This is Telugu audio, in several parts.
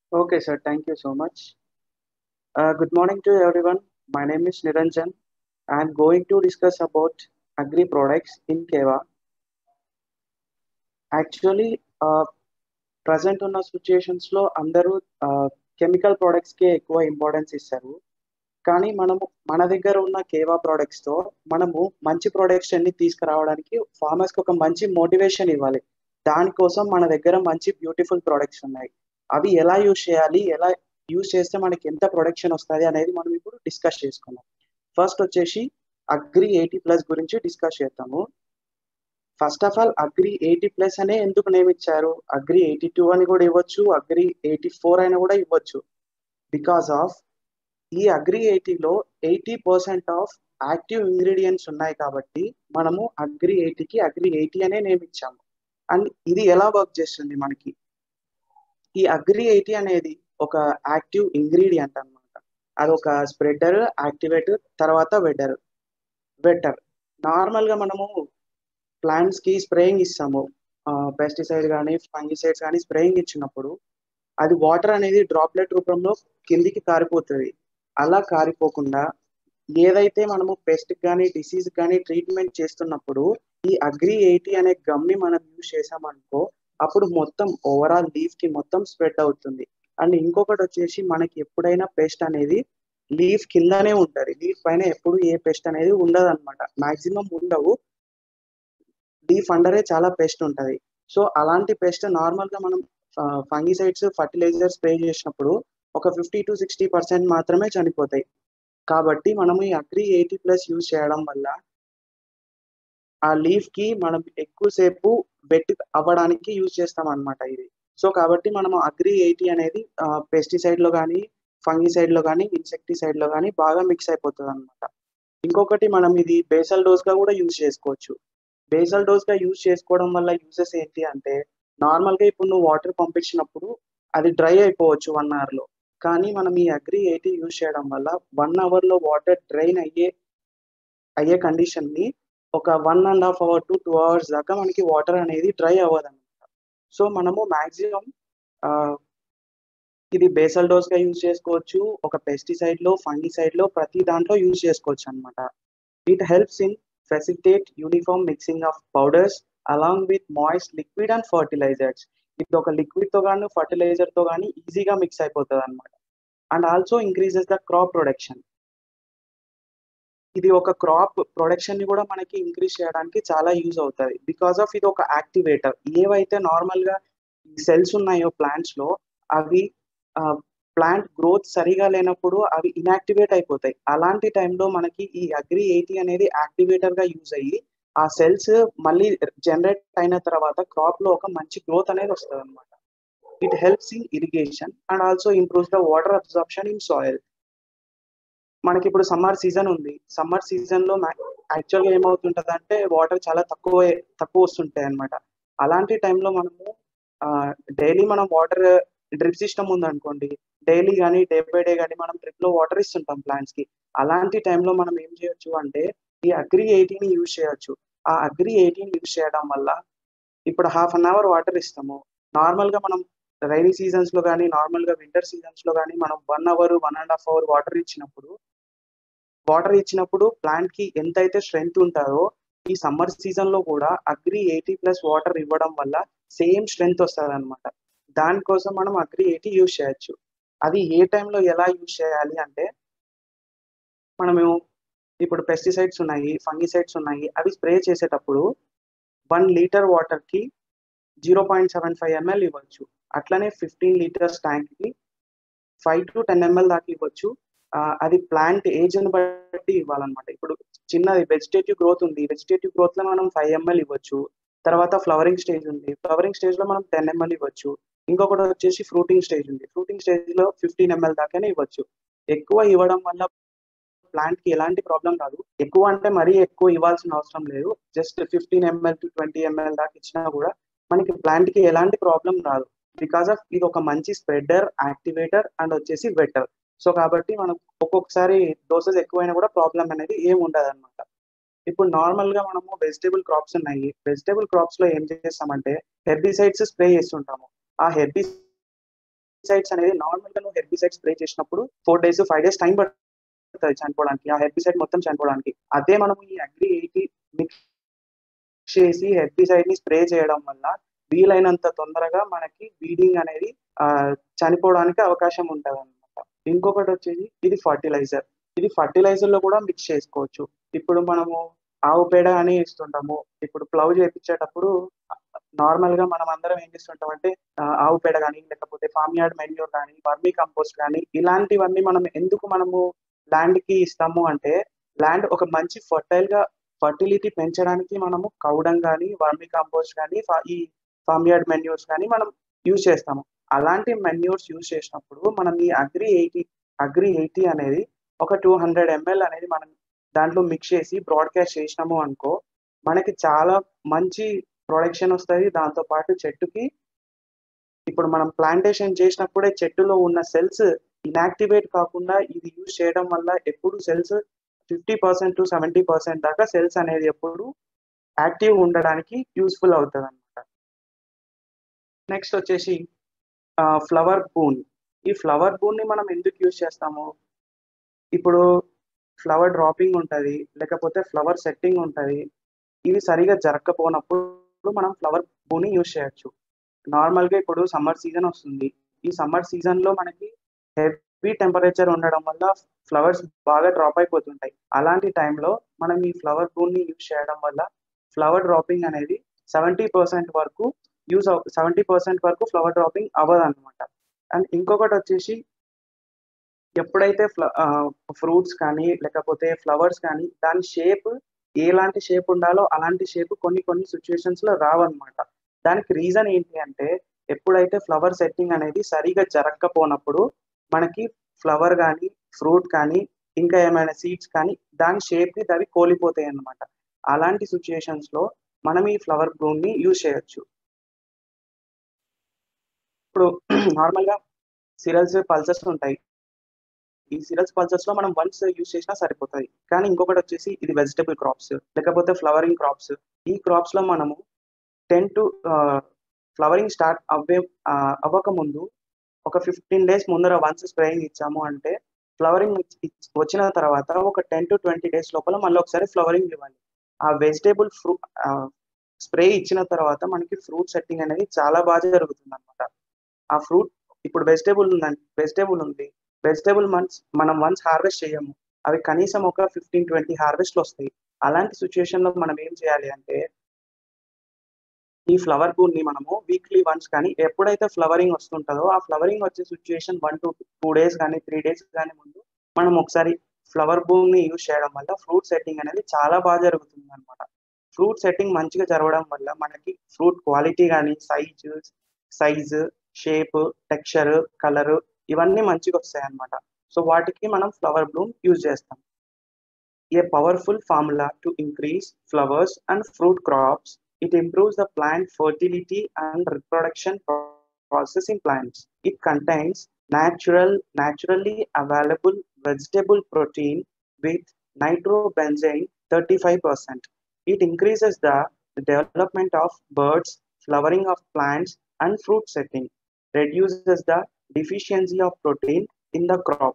Okay, sir. Thank you so much. Uh, good morning to everyone. My name is Niranjan. I am going to discuss about agri products in Keva. Actually present ఉన్న సిచ్యుయేషన్స్లో అందరూ కెమికల్ ప్రోడక్ట్స్కే ఎక్కువ ఇంపార్టెన్స్ ఇస్తారు కానీ మనము మన దగ్గర ఉన్న కేవా ప్రోడక్ట్స్తో మనము మంచి ప్రోడక్ట్స్ అన్ని తీసుకురావడానికి ఫార్మర్స్కి ఒక మంచి మోటివేషన్ ఇవ్వాలి దానికోసం మన దగ్గర మంచి బ్యూటిఫుల్ ప్రోడక్ట్స్ ఉన్నాయి అవి ఎలా యూజ్ చేయాలి ఎలా యూజ్ చేస్తే మనకి ఎంత ప్రొడక్షన్ వస్తుంది అనేది మనం ఇప్పుడు డిస్కస్ చేసుకుందాం ఫస్ట్ వచ్చేసి అగ్రి ఎయిటీ ప్లస్ గురించి డిస్కస్ చేద్దాము first of all agri eighty plus అనే ఎందుకు నేమ్ ఇచ్చారు అగ్రి ఎయిటీ టూ అని కూడా ఇవ్వచ్చు అగ్రి ఎయిటీ ఫోర్ అయినా కూడా ఇవ్వచ్చు బికాస్ ఆఫ్ ఈ అగ్రి ఎయిటీలో eighty percent of active ingredients ఉన్నాయి కాబట్టి మనము అగ్రి ఎయిటీకి అగ్రి ఎయిటీ అనే నేమ్ ఇచ్చాము అండ్ ఇది ఎలా వర్క్ చేస్తుంది మనకి ఈ అగ్రి ఎయిటీ అనేది ఒక యాక్టివ్ ఇంగ్రీడియంట్ అనమాట అది ఒక స్ప్రెడర్ యాక్టివేటర్ తర్వాత వెడర్ వెటర్ నార్మల్గా మనము ప్లాంట్స్ కి స్ప్రేయింగ్ ఇస్తాము పెస్టిసైడ్ కానీ ఫంగిసైడ్స్ కానీ స్ప్రేయింగ్ ఇచ్చినప్పుడు అది వాటర్ అనేది డ్రాప్లెట్ రూపంలో కిందికి కారిపోతుంది అలా కారిపోకుండా ఏదైతే మనము పెస్ట్ కానీ డిసీజ్ కానీ ట్రీట్మెంట్ చేస్తున్నప్పుడు ఈ అగ్రి ఎయిటీ అనే గమ్ని మనం యూజ్ చేసామనుకో అప్పుడు మొత్తం ఓవరాల్ లీఫ్ కి మొత్తం స్ప్రెడ్ అవుతుంది అండ్ ఇంకొకటి వచ్చేసి మనకి ఎప్పుడైనా పెస్ట్ అనేది లీఫ్ కిందనే ఉంటుంది లీఫ్ పైన ఎప్పుడు ఏ పెస్ట్ అనేది ఉండదు అనమాట మాక్సిమం ఉండవు లీఫ్ అండరే చాలా పెస్ట్ ఉంటుంది సో అలాంటి పెస్ట్ నార్మల్గా మనం ఫంగిసైడ్స్ ఫర్టిలైజర్ స్ప్రే చేసినప్పుడు ఒక ఫిఫ్టీ టు సిక్స్టీ పర్సెంట్ మాత్రమే చనిపోతాయి కాబట్టి మనము ఈ అగ్రి ఎయిటీ ప్లస్ యూజ్ చేయడం వల్ల ఆ లీఫ్ కి మనం ఎక్కువసేపు వెట్ అవ్వడానికి యూజ్ చేస్తాం అనమాట ఇది సో కాబట్టి మనము అగ్రి ఎయిటీ అనేది పెస్టిసైడ్ లో కానీ ఫంగిసైడ్ లో కానీ ఇన్సెక్టిసైడ్ లో కానీ బాగా మిక్స్ అయిపోతుంది అనమాట ఇంకొకటి మనం ఇది బేసల్ డోస్ గా కూడా యూజ్ చేసుకోవచ్చు బేసల్ డోస్ గా యూజ్ చేసుకోవడం వల్ల యూజెస్ ఏంటి అంటే నార్మల్ గా ఇప్పుడు నువ్వు వాటర్ పంపించినప్పుడు అది డ్రై అయిపోవచ్చు వన్ అవర్ లో కానీ మనం ఈ అగ్రి ఎయిటీ యూజ్ చేయడం వల్ల వన్ అవర్ లో వాటర్ డ్రైన్ అయ్యే అయ్యే కండిషన్ ని ఒక one and half hour to two hours దాకా మనకి వాటర్ అనేది డ్రై అవ్వదు అనమాట సో మనము మాక్సిమం ఇది బేసల్ డోస్ గా యూజ్ చేసుకోవచ్చు ఒక పెస్టిసైడ్ లో ఫంగిసైడ్ లో ప్రతి దాంట్లో యూజ్ చేసుకోవచ్చు అనమాట it helps in facilitate uniform mixing of powders along with moist liquid and fertilisers ఇది ఒక లిక్విడ్ తో కానీ ఫర్టిలైజర్ తో కానీ ఈజీగా మిక్స్ అయిపోతుంది అనమాట and also increases the crop production ఇది ఒక క్రాప్ ప్రొడక్షన్ ని కూడా మనకి ఇంక్రీజ్ చేయడానికి చాలా యూజ్ అవుతుంది బికాస్ ఆఫ్ ఇది ఒక యాక్టివేటర్ ఏవైతే నార్మల్ గా సెల్స్ ఉన్నాయో ప్లాంట్స్ లో అవి ప్లాంట్ గ్రోత్ సరిగా లేనప్పుడు అవి ఇన్యాక్టివేట్ అయిపోతాయి అలాంటి టైంలో మనకి ఈ అగ్రి ఎయిటీ అనేది యాక్టివేటర్ గా యూజ్ అయ్యి ఆ సెల్స్ మళ్ళీ జనరేట్ అయిన తర్వాత క్రాప్ లో ఒక మంచి గ్రోత్ అనేది వస్తుంది అనమాట it helps in irrigation and also improves the water absorption in soil మనకి ఇప్పుడు సమ్మర్ సీజన్ ఉంది సమ్మర్ సీజన్ లో యాక్చువల్ గా ఏమవుతుంటది అంటే వాటర్ చాలా తక్కువ తక్కువ వస్తుంటాయి అనమాట అలాంటి టైంలో మనము డైలీ మనం వాటర్ డ్రిప్ సిస్టమ్ ఉందనుకోండి డైలీ కానీ డే బై డే కానీ మనం డ్రిప్ లో వాటర్ ఇస్తుంటాం ప్లాంట్స్ కి అలాంటి టైంలో మనం ఏం చేయొచ్చు అంటే ఈ అగ్రి ఎయిటీని యూజ్ చేయొచ్చు ఆ అగ్రి ఎయిటీని యూజ్ చేయడం వల్ల ఇప్పుడు హాఫ్ అన్ అవర్ వాటర్ ఇస్తాము నార్మల్ గా మనం రైనీ సీజన్స్ లో కానీ నార్మల్ గా వింటర్ సీజన్స్ లో కానీ మనం one hour one and half hour water ఇచ్చినప్పుడు వాటర్ ఇచ్చినప్పుడు ప్లాంట్ కి ఎంతైతే స్ట్రెంగ్త్ ఉంటుందో ఈ సమ్మర్ సీజన్ లో కూడా అగ్రి ఎయిటీ ప్లస్ వాటర్ ఇవ్వడం వల్ల సేమ్ స్ట్రెంగ్త్ వస్తుంది అనమాట దానికోసం మనం అగ్రి ఎయిటీ యూజ్ చేయొచ్చు అది ఏ టైంలో ఎలా యూజ్ చేయాలి అంటే మనము ఇప్పుడు పెస్టిసైడ్స్ ఉన్నాయి ఫంగిసైడ్స్ ఉన్నాయి అవి స్ప్రే చేసేటప్పుడు వన్ లీటర్ వాటర్ కి zero point seven five ML ఇవ్వచ్చు అట్లనే ఫిఫ్టీన్ లీటర్స్ ట్యాంక్ కి ఫైవ్ టు టెన్ ఎంఎల్ దాకా ఇవ్వచ్చు అది ప్లాంట్ ఏజ్ ని బట్టి ఇవ్వాలన్నమాట ఇప్పుడు చిన్నది వెజిటేటివ్ గ్రోత్ ఉంది వెజిటేటివ్ గ్రోత్ లో మనం ఫైవ్ ఎంఎల్ ఇవ్వచ్చు తర్వాత ఫ్లవరింగ్ స్టేజ్ ఉంది ఫ్లవరింగ్ స్టేజ్ లో మనం టెన్ ఎంఎల్ ఇవ్వచ్చు ఇంకొకటి వచ్చేసి ఫ్రూటింగ్ స్టేజ్ ఉంది ఫ్రూటింగ్ స్టేజ్ లో ఫిఫ్టీన్ ఎంఎల్ దాకానే ఇవ్వచ్చు ఎక్కువ ఇవ్వడం వల్ల ప్లాంట్ కి ఎలాంటి ప్రాబ్లం రాదు ఎక్కువ అంటే మరీ ఎక్కువ ఇవ్వాల్సిన అవసరం లేదు just fifteen ML to twenty ML దాకా ఇచ్చినా కూడా మనకి ప్లాంట్ కి ఎలాంటి ప్రాబ్లం రాదు బికాస్ ఆఫ్ ఇది ఒక మంచి స్ప్రెడర్ యాక్టివేటర్ అండ్ వచ్చేసి వెటర్ సో కాబట్టి మనం ఒక్కొక్కసారి డోసెస్ ఎక్కువైనా కూడా ప్రాబ్లం అనేది ఏం ఉండదు అనమాట ఇప్పుడు నార్మల్ గా మనము వెజిటేబుల్ క్రాప్స్ ఉన్నాయి వెజిటేబుల్ క్రాప్స్ లో ఏం చేస్తామంటే హెర్బిసైడ్స్ స్ప్రే చేస్తుంటాము ఆ హెర్బిసైడ్స్ హెర్బిసైడ్స్ అనేది నార్మల్ గా నువ్వు హెర్బిసైడ్ స్ప్రే చేసినప్పుడు four days five days time పడుతుంది చనిపోవడానికి ఆ హెర్బిసైడ్ మొత్తం చనిపోవడానికి అదే మనం ఈ అగ్రి ఎయిటీ మిక్స్ చేసి హెర్బిసైడ్ ని స్ప్రే చేయడం వల్ల వీలైనంత తొందరగా మనకి బీడింగ్ అనేది ఆ, చనిపోవడానికి అవకాశం ఉంటుంది అనమాట ఇంకొకటి వచ్చేసి ఇది ఫర్టిలైజర్ ఇది ఫర్టిలైజర్ లో కూడా మిక్స్ చేసుకోవచ్చు ఇప్పుడు మనము ఆవు పేడ అని ఇస్తుంటాము ఇప్పుడు ప్లవ్ చేపించేటప్పుడు నార్మల్ గా మనం అందరం ఏం చేస్తుంటాం అంటే ఆ, ఆవు పేడ కానీ లేకపోతే ఫామ్ యార్డ్ మెన్యూర్ కానీ వర్మీ కంపోస్ట్ కానీ ఇలాంటివన్నీ మనం ఎందుకు మనము ల్యాండ్ కి ఇస్తాము అంటే ల్యాండ్ ఒక మంచి ఫర్టైల్ గా ఫర్టిలిటీ పెంచడానికి మనము కౌడం కానీ వర్మీ కంపోస్ట్ కానీ ఈ ఫామ్ యార్డ్ మెన్యూర్స్ కానీ మనం యూజ్ చేస్తాము అలాంటి మెన్యూర్స్ యూజ్ చేసినప్పుడు మనం ఈ అగ్రి ఎయిటీ అగ్రి ఎయిటీ అనేది ఒక టూ హండ్రెడ్ ఎంఎల్ అనేది మనం దాంట్లో మిక్స్ చేసి బ్రాడ్కాస్ట్ చేసినాము అనుకో మనకి చాలా మంచి ప్రొడక్షన్ వస్తుంది దాంతో పాటు చెట్టుకి ఇప్పుడు మనం ప్లాంటేషన్ చేసినప్పుడే చెట్టులో ఉన్న సెల్స్ ఇన్యాక్టివేట్ కాకుండా ఇది యూజ్ చేయడం వల్ల ఎప్పుడు cells fifty percent to seventy percent దాకా సెల్స్ అనేది ఎప్పుడు యాక్టివ్ ఉండడానికి యూస్ఫుల్ అవుతుంది అనమాట నెక్స్ట్ వచ్చేసి ఫ్లవర్ బూన్ ఈ ఫ్లవర్ బూన్ ని మనం ఎందుకు యూజ్ చేస్తాము ఇప్పుడు ఫ్లవర్ డ్రాపింగ్ ఉంటుంది లేకపోతే ఫ్లవర్ సెట్టింగ్ ఉంటుంది ఇవి సరిగా జరగకపోనప్పుడు మనం ఫ్లవర్ బూని యూజ్ చేయొచ్చు నార్మల్గా ఇప్పుడు సమ్మర్ సీజన్ వస్తుంది ఈ సమ్మర్ సీజన్ లో మనకి హెవీ టెంపరేచర్ ఉండడం వల్ల ఫ్లవర్స్ బాగా డ్రాప్ అయిపోతుంటాయి అలాంటి టైంలో మనం ఈ ఫ్లవర్ బూన్ని యూజ్ చేయడం వల్ల ఫ్లవర్ డ్రాపింగ్ అనేది సెవెంటీ పర్సెంట్ వరకు యూజ్ సెవెంటీ పర్సెంట్ వరకు ఫ్లవర్ డ్రాపింగ్ అవ్వదు అనమాట అండ్ ఇంకొకటి వచ్చేసి ఎప్పుడైతే ఫ్రూట్స్ కానీ లేకపోతే ఫ్లవర్స్ కానీ దాని షేప్ ఎలాంటి షేప్ ఉండాలో అలాంటి షేప్ కొన్ని కొన్ని సిచ్యువేషన్స్ లో రావన్నమాట దానికి రీజన్ ఏంటి అంటే ఎప్పుడైతే ఫ్లవర్ సెట్టింగ్ అనేది సరిగా జరగకపోనప్పుడు మనకి ఫ్లవర్ కానీ ఫ్రూట్ కానీ ఇంకా ఏమైనా సీడ్స్ కానీ దాని షేప్ ని అవి కోల్పోతాయి అన్నమాట అలాంటి సిచ్యుయేషన్స్ లో మనం ఈ ఫ్లవర్ బ్లూమ్ ని యూజ్ చేయొచ్చు ఇప్పుడు నార్మల్ గా సిరల్స్ పల్సర్స్ ఉంటాయి ఈ సిరల్స్ పల్సర్స్ లో మనం వన్స్ యూజ్ చేసినా సరిపోతుంది కానీ ఇంకొకటి వచ్చేసి ఇది వెజిటబుల్ క్రాప్స్ లేకపోతే ఫ్లవరింగ్ క్రాప్స్ ఈ క్రాప్స్ లో మనము టెన్ టు ఫ్లవరింగ్ స్టార్ట్ అవ్వే అవ్వక ముందు ఒక ఫిఫ్టీన్ డేస్ ముందర వన్స్ స్ప్రేయింగ్ ఇచ్చాము అంటే ఫ్లవరింగ్ వచ్చిన తర్వాత ఒక టెన్ టు ట్వంటీ డేస్ లోపల మళ్ళీ ఒకసారి ఫ్లవరింగ్ ఇవ్వాలి ఆ వెజిటేబుల్ ఫ్రూ స్ప్రే ఇచ్చిన తర్వాత మనకి ఫ్రూట్ సెట్టింగ్ అనేది చాలా బాగా జరుగుతుంది అనమాట ఆ ఫ్రూట్ ఇప్పుడు వెజిటేబుల్ ఉందండి వెజిటేబుల్ ఉంది వెజిటేబుల్ మంత్స్ మనం వన్స్ హార్వెస్ట్ చేయము అవి కనీసం ఒక ఫిఫ్టీన్ ట్వంటీ హార్వెస్ట్లు వస్తాయి అలాంటి సిచ్యుయేషన్ లో మనం ఏం చేయాలి అంటే ఈ ఫ్లవర్ బూన్ ని మనము వీక్లీ వన్స్ కానీ ఎప్పుడైతే ఫ్లవరింగ్ వస్తుంటుందో ఆ ఫ్లవరింగ్ వచ్చే situation one to two days కానీ త్రీ డేస్ కానీ ముందు మనం ఒకసారి ఫ్లవర్ బూమ్ ని యూజ్ చేయడం వల్ల ఫ్రూట్ సెట్టింగ్ అనేది చాలా బాగా జరుగుతుంది అనమాట ఫ్రూట్ సెట్టింగ్ మంచిగా జరగడం వల్ల మనకి ఫ్రూట్ క్వాలిటీ కానీ size size shape texture colour ఇవన్నీ మంచిగా వస్తాయి అనమాట సో వాటికి మనం ఫ్లవర్ బ్లూమ్ యూజ్ చేస్తాం a powerful formula to increase flowers and fruit crops it improves the plant fertility and reproduction process in plants. It contains natural, naturally available vegetable protein with nitrobenzene 35%. It increases the development of birds, flowering of plants, and fruit setting, reduces the deficiency of protein in the crop.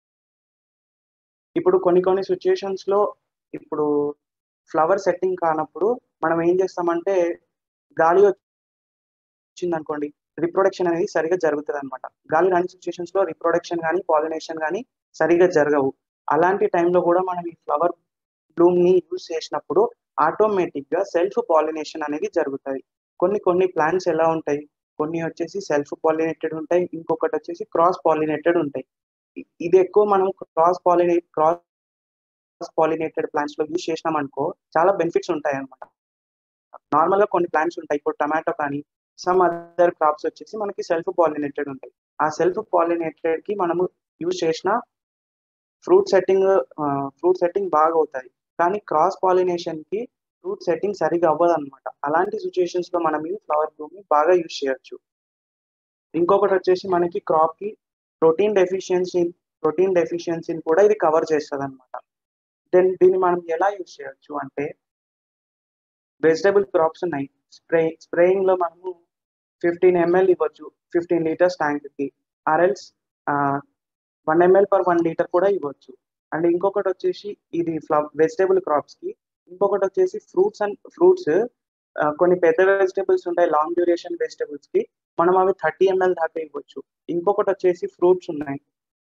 ఇప్పుడు కొన్ని కొన్ని సిచ్యుయేషన్స్ లో ఇప్పుడు ఫ్లవర్ సెట్టింగ్ కానప్పుడు మనం ఏం చేస్తామంటే గాలి వచ్చింది అనుకోండి రిప్రొడక్షన్ అనేది సరిగా జరుగుతుంది అనమాట గాలి రాని సిచ్యుయేషన్స్ లో రిప్రొడక్షన్ కానీ పాలినేషన్ కానీ సరిగా జరగవు అలాంటి టైంలో కూడా మనం ఈ ఫ్లవర్ బ్లూమ్ ని యూజ్ చేసినప్పుడు ఆటోమేటిక్ గా సెల్ఫ్ పాలినేషన్ అనేది జరుగుతుంది కొన్ని కొన్ని ప్లాంట్స్ ఎలా ఉంటాయి కొన్ని వచ్చేసి సెల్ఫ్ పాలినేటెడ్ ఉంటాయి ఇంకొకటి వచ్చేసి క్రాస్ పాలినేటెడ్ ఉంటాయి ఇది ఎక్కువ మనం cross pollinate cross pollinated plants లో యూజ్ చేసినాం అనుకో చాలా బెనిఫిట్స్ ఉంటాయి అనమాట నార్మల్ గా కొన్ని ప్లాంట్స్ ఉంటాయి ఇప్పుడు టమాటో కానీ సమ్ అదర్ క్రాప్స్ వచ్చేసి మనకి సెల్ఫ్ పాలినేటెడ్ ఉంటాయి ఆ సెల్ఫ్ పాలినేటెడ్ కి మనము యూజ్ చేసిన ఫ్రూట్ సెట్టింగ్ ఫ్రూట్ సెట్టింగ్ బాగా అవుతాయి కానీ క్రాస్ పాలినేషన్ కి ఫ్రూట్ సెట్టింగ్ సరిగా అవ్వదు అనమాట అలాంటి సిచ్యుయేషన్స్ లో మనం ఈ ఫ్లవర్ బ్లూమ్ ని బాగా యూజ్ చేయొచ్చు ఇంకొకటి వచ్చేసి మనకి క్రాప్ కి ప్రోటీన్ డెఫిషియన్సీ ప్రోటీన్ డెఫిషియన్సీని కూడా ఇది కవర్ చేస్తుంది అనమాట దెన్ దీన్ని మనం ఎలా యూజ్ చేయొచ్చు అంటే వెజిటబుల్ క్రాప్స్ ఉన్నాయి స్ప్రే స్ప్రేయింగ్ లో మనము ఫిఫ్టీన్ ఎంఎల్ ఇవ్వచ్చు ఫిఫ్టీన్ లీటర్స్ ట్యాంక్ కి or else one ML per one litre కూడా ఇవ్వచ్చు అండ్ ఇంకొకటి వచ్చేసి ఇది ఫ్లవ్ వెజిటేబుల్ క్రాప్స్కి ఇంకొకటి వచ్చేసి ఫ్రూట్స్ అండ్ ఫ్రూట్స్ కొన్ని పెద్ద వెజిటేబుల్స్ ఉంటాయి లాంగ్ డ్యూరేషన్ వెజిటేబుల్స్కి మనం అవి థర్టీ ఎంఎల్ దాకా ఇవ్వచ్చు ఇంకొకటి వచ్చేసి ఫ్రూట్స్ ఉన్నాయి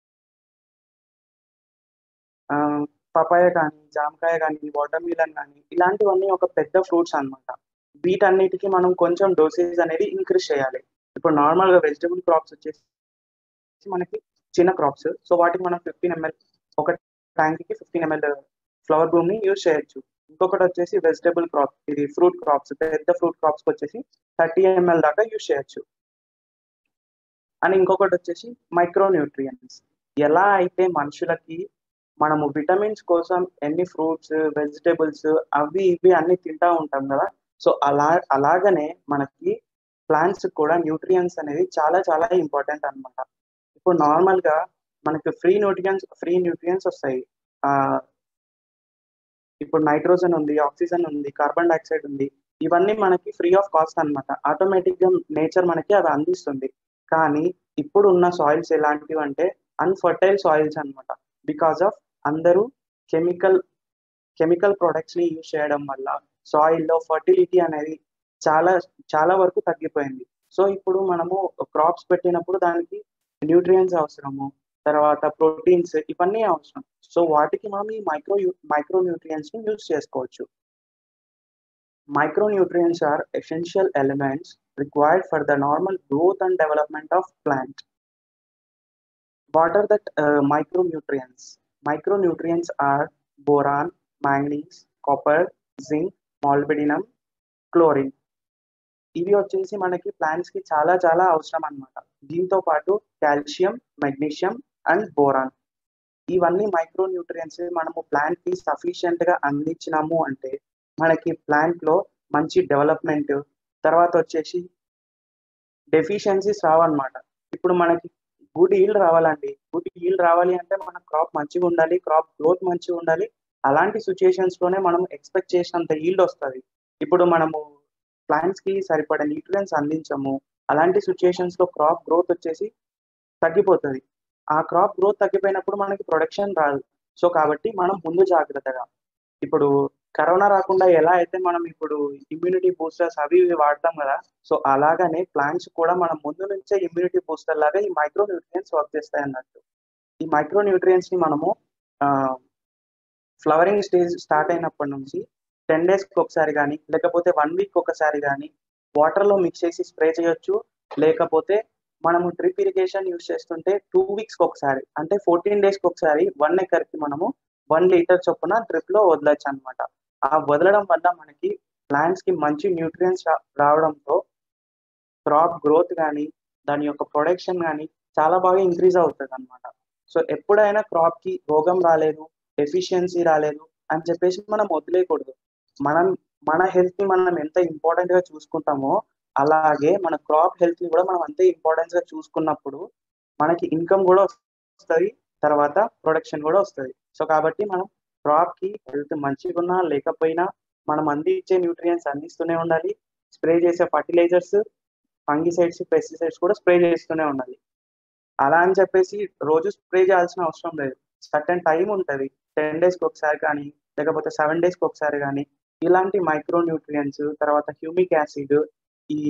పపాయ కానీ జామకాయ కానీ వాటర్ మిలన్ కానీ ఇలాంటివన్నీ ఒక పెద్ద ఫ్రూట్స్ అనమాట వీటన్నిటికీ మనం కొంచెం డోసేజ్ అనేది ఇంక్రీజ్ చేయాలి ఇప్పుడు నార్మల్గా వెజిటబుల్ క్రాప్స్ వచ్చేసి మనకి చిన్న క్రాప్స్ సో వాటికి మనం ఫిఫ్టీన్ ఎంఎల్ ఒక ట్యాంక్కి ఫిఫ్టీన్ ఎంఎల్ ఫ్లవర్ ని యూజ్ చేయొచ్చు ఇంకొకటి వచ్చేసి వెజిటబుల్ క్రాప్ ఇది ఫ్రూట్ క్రాప్స్ పెద్ద ఫ్రూట్ క్రాప్స్ వచ్చేసి థర్టీ ఎంఎల్ దాకా యూజ్ చేయొచ్చు అండ్ ఇంకొకటి వచ్చేసి మైక్రో న్యూట్రియన్స్ ఎలా అయితే మనుషులకి మనము విటమిన్స్ కోసం ఎన్ని ఫ్రూట్స్ వెజిటేబుల్స్ అవి ఇవి అన్ని తింటా ఉంటాం కదా సో అలా అలాగనే మనకి ప్లాంట్స్ కూడా న్యూట్రియన్స్ అనేది చాలా చాలా ఇంపార్టెంట్ అనమాట ఇప్పుడు నార్మల్గా మనకి ఫ్రీ న్యూట్రియన్స్ ఫ్రీ న్యూట్రియన్స్ వస్తాయి ఇప్పుడు నైట్రోజన్ ఉంది ఆక్సిజన్ ఉంది కార్బన్ డైఆక్సైడ్ ఉంది ఇవన్నీ మనకి ఫ్రీ ఆఫ్ కాస్ట్ అనమాట ఆటోమేటిక్గా నేచర్ మనకి అవి అందిస్తుంది కానీ ఇప్పుడు ఉన్న సాయిల్స్ ఎలాంటివి అంటే అన్ఫర్టైల్ సాయిల్స్ అనమాట బికాస్ ఆఫ్ అందరూ కెమికల్ కెమికల్ ప్రొడక్ట్స్ ని యూజ్ చేయడం వల్ల సాయిల్లో ఫర్టిలిటీ అనేది చాలా చాలా వరకు తగ్గిపోయింది సో ఇప్పుడు మనము క్రాప్స్ పెట్టినప్పుడు దానికి న్యూట్రియన్స్ అవసరము తర్వాత ప్రోటీన్స్ ఇవన్నీ అవసరం సో వాటికి మనం ఈ మైక్రో మైక్రో న్యూట్రియన్స్ ని యూజ్ చేసుకోవచ్చు micronutrients are essential elements required for the normal growth and development of plant what are that micronutrients micronutrients are boron manganese copper zinc molybdenum chlorine ఇవి వచ్చేసి మనకి ప్లాంట్స్ కి చాలా చాలా అవసరం అనమాట దీంతో పాటు కాల్షియం మెగ్నీషియం అండ్ బోరాన్ ఇవన్నీ మైక్రో న్యూట్రియన్స్ మనము ప్లాంట్ కి సఫిషియెంట్ గా అందించినాము అంటే మనకి ప్లాంట్ లో మంచి డెవలప్మెంట్ తర్వాత వచ్చేసి డెఫిషియన్సీస్ రావన్నమాట ఇప్పుడు మనకి గుడ్ ఈల్డ్ రావాలండి గుడ్ ఈల్డ్ రావాలి అంటే మన క్రాప్ మంచిగా ఉండాలి క్రాప్ గ్రోత్ మంచిగా ఉండాలి అలాంటి సిచ్యుయేషన్స్ లోనే మనం ఎక్స్పెక్ట్ చేసినంత ఈల్డ్ వస్తుంది ఇప్పుడు మనము ప్లాంట్స్ కి సరిపడే న్యూట్రియన్స్ అందించము అలాంటి సిచ్యుయేషన్స్ లో క్రాప్ గ్రోత్ వచ్చేసి తగ్గిపోతుంది ఆ క్రాప్ గ్రోత్ తగ్గిపోయినప్పుడు మనకి ప్రొడక్షన్ రాదు సో కాబట్టి మనం ముందు జాగ్రత్తగా ఇప్పుడు కరోనా రాకుండా ఎలా అయితే మనం ఇప్పుడు ఇమ్యూనిటీ బూస్టర్స్ అవి ఇవి వాడతాం కదా సో అలాగనే ప్లాంట్స్ కూడా మనం ముందు నుంచే ఇమ్యూనిటీ బూస్టర్ లాగా ఈ మైక్రో న్యూట్రియన్స్ వర్క్ చేస్తాయి అన్నట్టు ఈ మైక్రో న్యూట్రియన్స్ ని మనము ఫ్లవరింగ్ స్టేజ్ స్టార్ట్ అయినప్పటి నుంచి టెన్ డేస్కి ఒకసారి కానీ లేకపోతే వన్ వీక్ ఒకసారి కానీ వాటర్లో మిక్స్ చేసి స్ప్రే చేయొచ్చు లేకపోతే మనము డ్రిప్ ఇరిగేషన్ యూజ్ చేస్తుంటే టూ వీక్స్కి ఒకసారి అంటే ఫోర్టీన్ డేస్కి ఒకసారి వన్ ఎకర్కి మనము వన్ లీటర్ చొప్పున డ్రిప్లో వదలచ్చు అనమాట ఆ వదలడం వల్ల మనకి ప్లాంట్స్కి మంచి న్యూట్రియన్స్ రావడంతో క్రాప్ గ్రోత్ కానీ దాని యొక్క ప్రొడక్షన్ కానీ చాలా బాగా ఇంక్రీజ్ అవుతుంది అనమాట సో ఎప్పుడైనా క్రాప్కి రోగం రాలేదు ఎఫిషియన్సీ రాలేదు అని చెప్పేసి మనం వదిలేయకూడదు మనం మన హెల్త్ ని మనం ఎంత ఇంపార్టెంట్ గా చూసుకుంటామో అలాగే మన క్రాప్ హెల్త్ ని కూడా మనం అంతే ఇంపార్టెన్స్ గా చూసుకున్నప్పుడు మనకి ఇన్కమ్ కూడా వస్తుంది తర్వాత ప్రొడక్షన్ కూడా వస్తుంది సో కాబట్టి మనం క్రాప్ కి హెల్త్ మంచిగా ఉన్నా లేకపోయినా మనం అందించే న్యూట్రియన్స్ అందిస్తూనే ఉండాలి స్ప్రే చేసే ఫర్టిలైజర్స్ ఫంగిసైడ్స్ పెస్టిసైడ్స్ కూడా స్ప్రే చేస్తూనే ఉండాలి అలా అని చెప్పేసి రోజు స్ప్రే చేయాల్సిన అవసరం లేదు సర్టన్ టైం ఉంటుంది టెన్ డేస్కి ఒకసారి కానీ లేకపోతే సెవెన్ డేస్కి ఒకసారి కానీ ఇలాంటి మైక్రో న్యూట్రియన్స్ తర్వాత హ్యూమిక్ యాసిడ్ ఈ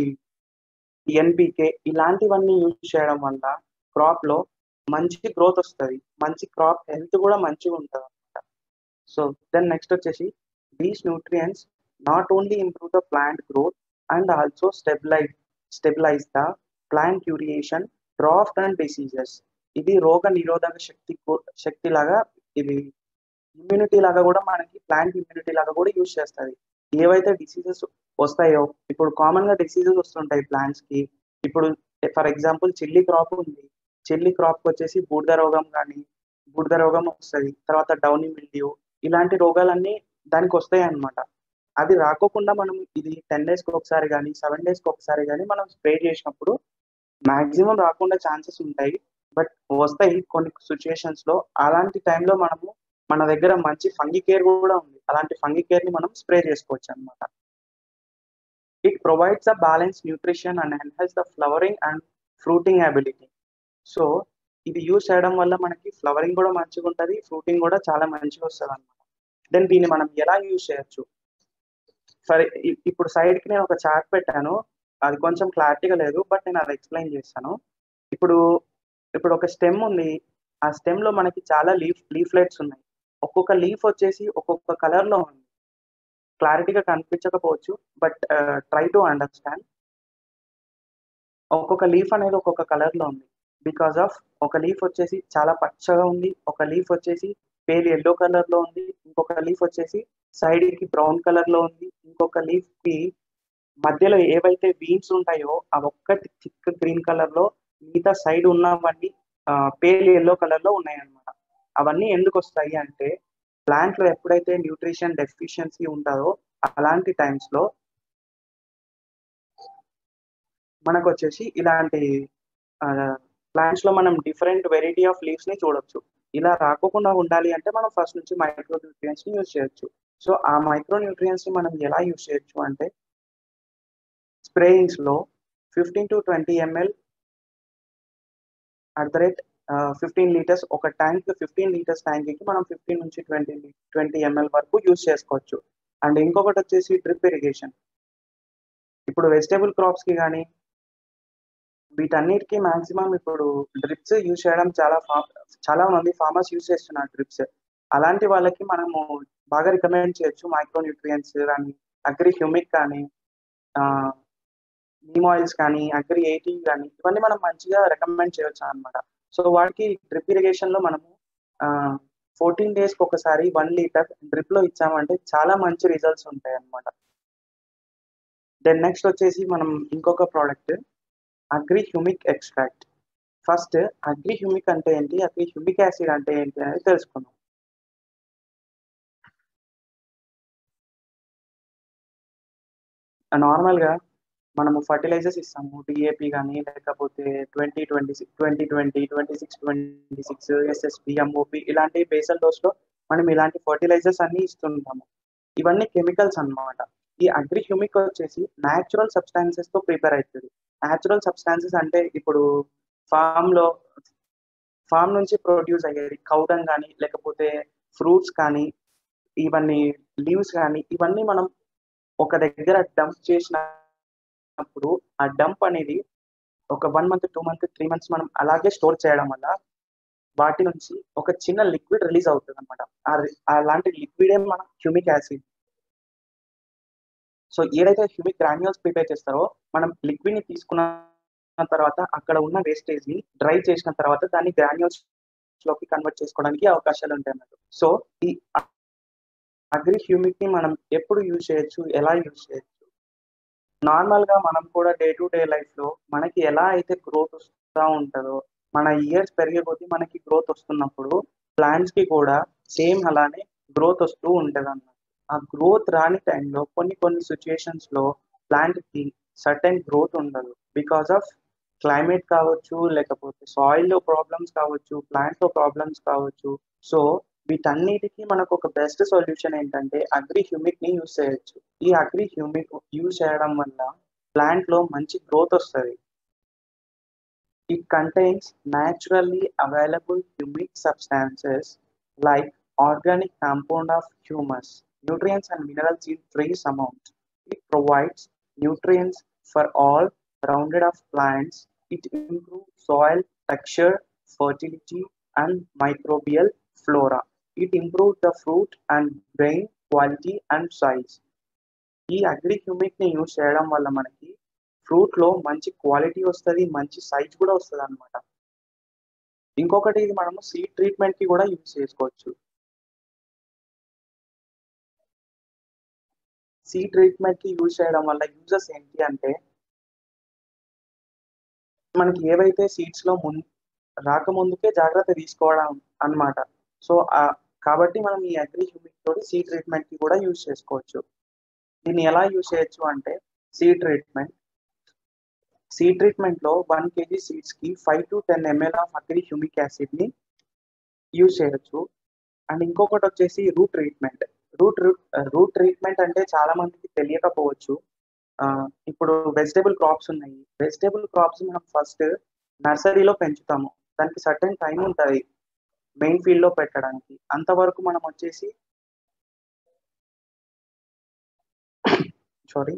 ఎన్పికే ఇలాంటివన్నీ యూజ్ చేయడం వల్ల క్రాప్ లో మంచి గ్రోత్ వస్తుంది మంచి క్రాప్ హెల్త్ కూడా మంచిగా ఉంటుంది అనమాట సో దెన్ నెక్స్ట్ వచ్చేసి these nutrients not only improve the plant growth and also stabilize stabilize the plant urination draft and diseases ఇది రోగ నిరోధక శక్తి శక్తి లాగా ఇది ఇమ్యూనిటీ లాగా కూడా మనకి ప్లాంట్ ఇమ్యూనిటీ లాగా కూడా యూజ్ చేస్తుంది ఏవైతే డిసీజెస్ వస్తాయో ఇప్పుడు కామన్ గా డిసీజెస్ వస్తుంటాయి ప్లాంట్స్ కి ఇప్పుడు ఫర్ ఎగ్జాంపుల్ చిల్లీ క్రాప్ ఉంది చిల్లీ క్రాప్ వచ్చేసి బూడిద రోగం కానీ బూడిద రోగం వస్తుంది తర్వాత డౌనీ మిల్డ్యూ ఇలాంటి రోగాలన్నీ దానికి వస్తాయి అన్నమాట అది రాకోకుండా మనం ఇది టెన్ డేస్కి ఒకసారి కానీ సెవెన్ డేస్కి ఒకసారి కానీ మనం స్ప్రే చేసినప్పుడు మాక్సిమం రాకుండా ఛాన్సెస్ ఉంటాయి బట్ వస్తాయి కొన్ని సిచ్యుయేషన్స్ లో అలాంటి టైంలో మనము మన దగ్గర మంచి ఫంగి కేర్ కూడా ఉంది అలాంటి ఫంగి కేర్ ని మనం స్ప్రే చేసుకోవచ్చు అనమాట it provides the balance nutrition and enhances the flowering and fruiting ability so ఇది యూజ్ చేయడం వల్ల మనకి ఫ్లవరింగ్ కూడా మంచిగా ఉంటుంది ఫ్రూటింగ్ కూడా చాలా మంచిగా వస్తుంది అనమాట దెన్ దీన్ని మనం ఎలా యూజ్ చేయొచ్చు సరే ఇ- ఇప్పుడు side కి నేను ఒక చార్ట్ పెట్టాను అది కొంచెం క్లారిటీగా లేదు బట్ నేను అది ఎక్స్ప్లెయిన్ చేస్తాను ఇప్పుడు ఇప్పుడు ఒక స్టెమ్ ఉంది ఆ స్టెమ్ లో మనకి చాలా లీఫ్ లీఫ్లెట్స్ ఉన్నాయి ఒక్కొక్క లీఫ్ వచ్చేసి ఒక్కొక్క కలర్ లో ఉంది క్లారిటీగా కనిపించకపోవచ్చు బట్ ట్రై టు అండర్స్టాండ్ ఒక్కొక్క లీఫ్ అనేది ఒక్కొక్క కలర్ లో ఉంది బికాస్ ఆఫ్ ఒక లీఫ్ వచ్చేసి చాలా పచ్చగా ఉంది ఒక లీఫ్ వచ్చేసి పేల్ ఎల్లో కలర్ లో ఉంది ఇంకొక లీఫ్ వచ్చేసి సైడ్ కి బ్రౌన్ కలర్ లో ఉంది ఇంకొక లీఫ్ కి మధ్యలో ఏవైతే బీన్స్ ఉంటాయో అవి ఒక్కటి థిక్ గ్రీన్ కలర్ లో మిగతా సైడ్ ఉన్నవన్నీ పేల్ ఎల్లో కలర్ లో ఉన్నాయి అన్నమాట అవన్నీ ఎందుకు వస్తాయి అంటే ప్లాంట్ లో ఎప్పుడైతే న్యూట్రిషన్ డెఫిషియన్సీ ఉంటుందో అలాంటి టైమ్స్ లో మనకు వచ్చేసి ఇలాంటి ప్లాంట్స్ లో మనం డిఫరెంట్ వెరైటీ ఆఫ్ లీవ్స్ ని చూడొచ్చు ఇలా రాకోకుండా ఉండాలి అంటే మనం ఫస్ట్ నుంచి మైక్రో న్యూట్రియన్స్ ని యూజ్ చేయొచ్చు సో ఆ మైక్రో న్యూట్రియన్స్ ని మనం ఎలా యూజ్ చేయొచ్చు అంటే స్ప్రేయింగ్స్ లో fifteen to twenty ML at the rate fifteen litres ఒక ట్యాంక్ ఫిఫ్టీన్ లీటర్స్ ట్యాంక్ కి మనం ఫిఫ్టీన్ నుంచి ట్వంటీ ట్వంటీ ఎంఎల్ వరకు యూజ్ చేసుకోవచ్చు అండ్ ఇంకొకటి వచ్చేసి డ్రిప్ ఇరిగేషన్ ఇప్పుడు వెజిటేబుల్ క్రాప్స్ కి కానీ వీటన్నిటికీ మాక్సిమం ఇప్పుడు డ్రిప్స్ యూజ్ చేయడం చాలా ఫా- చాలా మంది ఫార్మర్స్ యూజ్ చేస్తున్నారు డ్రిప్స్ అలాంటి వాళ్ళకి మనము బాగా రికమెండ్ చేయొచ్చు మైక్రో న్యూట్రియన్స్ కానీ అగ్రి హ్యూమిక్ కానీ నీమ్ ఆయిల్స్ కానీ అగ్రి ఎయిటీ కానీ ఇవన్నీ మనం మంచిగా రికమెండ్ చేయొచ్చు అనమాట సో వాటికి డ్రిప్ ఇరిగేషన్ లో మనము ఫోర్టీన్ డేస్ కి ఒకసారి వన్ లీటర్ డ్రిప్ లో ఇచ్చామంటే చాలా మంచి రిజల్ట్స్ ఉంటాయి అన్నమాట దెన్ నెక్స్ట్ వచ్చేసి మనం ఇంకొక product Agri Humic extract first Agri Humic అంటే ఏంటి అగ్రి హ్యూమిక్ యాసిడ్ అంటే ఏంటి అనేది తెలుసుకుందాం నార్మల్ గా మనము ఫర్టిలైజర్స్ ఇస్తాము డిఏపి కానీ లేకపోతే twenty twenty six twenty twenty twenty six twenty six SSP MOP ఇలాంటి బేసల్ డోస్ లో మనం ఇలాంటి ఫర్టిలైజర్స్ అన్ని ఇస్తుంటాము ఇవన్నీ కెమికల్స్ అన్నమాట ఈ అగ్రి హ్యూమిక్ వచ్చేసి న్యాచురల్ సబ్స్టాన్సెస్ తో ప్రిపేర్ అవుతుంది న్యాచురల్ సబ్స్టాన్సెస్ అంటే ఇప్పుడు ఫామ్ లో ఫామ్ నుంచి ప్రొడ్యూస్ అయ్యేది కౌడం కానీ లేకపోతే ఫ్రూట్స్ కానీ ఇవన్నీ లీవ్స్ కానీ ఇవన్నీ మనం ఒక దగ్గర డంప్ చేసినప్పుడు ఆ డంప్ అనేది ఒక one month two month three months మనం అలాగే స్టోర్ చేయడం వల్ల వాటి నుంచి ఒక చిన్న లిక్విడ్ రిలీజ్ అవుతుంది అనమాట అలాంటి లిక్విడే మన హ్యూమిక్ యాసిడ్ సో ఏదైతే హ్యూమిక్ గ్రాన్యూల్స్ ప్రిపేర్ చేస్తారో మనం లిక్విడ్ ని తీసుకున్న తర్వాత అక్కడ ఉన్న వేస్టేజ్ ని డ్రై చేసిన తర్వాత దాన్ని గ్రాన్యూల్స్ లోకి కన్వర్ట్ చేసుకోవడానికి అవకాశాలు ఉంటాయి అన్నమాట సో ఈ అగ్రి హ్యూమిక్ ని మనం ఎప్పుడు యూజ్ చేయొచ్చు ఎలా యూజ్ చేయొచ్చు నార్మల్ గా మనం కూడా డే టు డే లైఫ్ లో మనకి ఎలా అయితే గ్రోత్ వస్తూ ఉంటుందో మన ఇయర్స్ పెరిగే కొద్దీ మనకి గ్రోత్ వస్తున్నప్పుడు ప్లాంట్స్ కి కూడా సేమ్ అలానే గ్రోత్ వస్తూ ఉంటది అన్నమాట ఆ గ్రోత్ రాని టైంలో కొన్ని కొన్ని సిచ్యుయేషన్స్ లో ప్లాంట్ కి సర్టెన్ గ్రోత్ ఉండదు బికాస్ ఆఫ్ క్లైమేట్ కావచ్చు లేకపోతే సాయిల్ లో ప్రాబ్లమ్స్ కావచ్చు ప్లాంట్ లో ప్రాబ్లమ్స్ కావచ్చు సో వీటన్నిటికీ మనకు ఒక బెస్ట్ సొల్యూషన్ ఏంటంటే అగ్రి హ్యూమిక్ ని యూజ్ చేయొచ్చు ఈ అగ్రి హ్యూమిక్ యూజ్ చేయడం వల్ల ప్లాంట్ లో మంచి గ్రోత్ వస్తుంది it contains naturally available humic substances like organic compound of humus, nutrients and minerals in trace amount. It provides nutrients for all rounded of plants. It improves soil texture, fertility, and microbial flora. It improves the fruit and grain quality and size. ఈ అగ్రి హ్యూమిక్ ని యూజ్ చేయడం వల్ల మనకి ఫ్రూట్ లో మంచి క్వాలిటీ వస్తుంది మంచి సైజ్ కూడా వస్తుంది అనమాట ఇంకొకటి ఇది మనము సీడ్ ట్రీట్మెంట్ కి కూడా యూజ్ చేసుకోవచ్చు సీడ్ ట్రీట్మెంట్ కి యూజ్ చేయడం వల్ల యూజెస్ ఏంటి అంటే మనకి ఏవైతే సీడ్స్ లో ముందు రాకముందుకే జాగ్రత్త తీసుకోవడం అన్నమాట సో కాబట్టి మనం ఈ అగ్రి హ్యూమిక్ తోటి సీడ్ ట్రీట్మెంట్ కి కూడా యూజ్ చేసుకోవచ్చు దీన్ని ఎలా యూజ్ చేయొచ్చు అంటే సీడ్ ట్రీట్మెంట్ సీడ్ ట్రీట్మెంట్ లో వన్ కేజీ సీడ్స్ కి five to ten ML of Agri Humic acid ని యూజ్ చేయొచ్చు అండ్ ఇంకొకటి వచ్చేసి root treatment root root treatment అంటే చాలా మందికి తెలియకపోవచ్చు ఇప్పుడు వెజిటేబుల్ క్రాప్స్ ఉన్నాయి వెజిటేబుల్ క్రాప్స్ మనం ఫస్ట్ నర్సరీలో పెంచుతాము దానికి సర్టెన్ టైం ఉంటుంది మెయిన్ ఫీల్డ్ లో పెట్టడానికి అంతవరకు మనం వచ్చేసి సారీ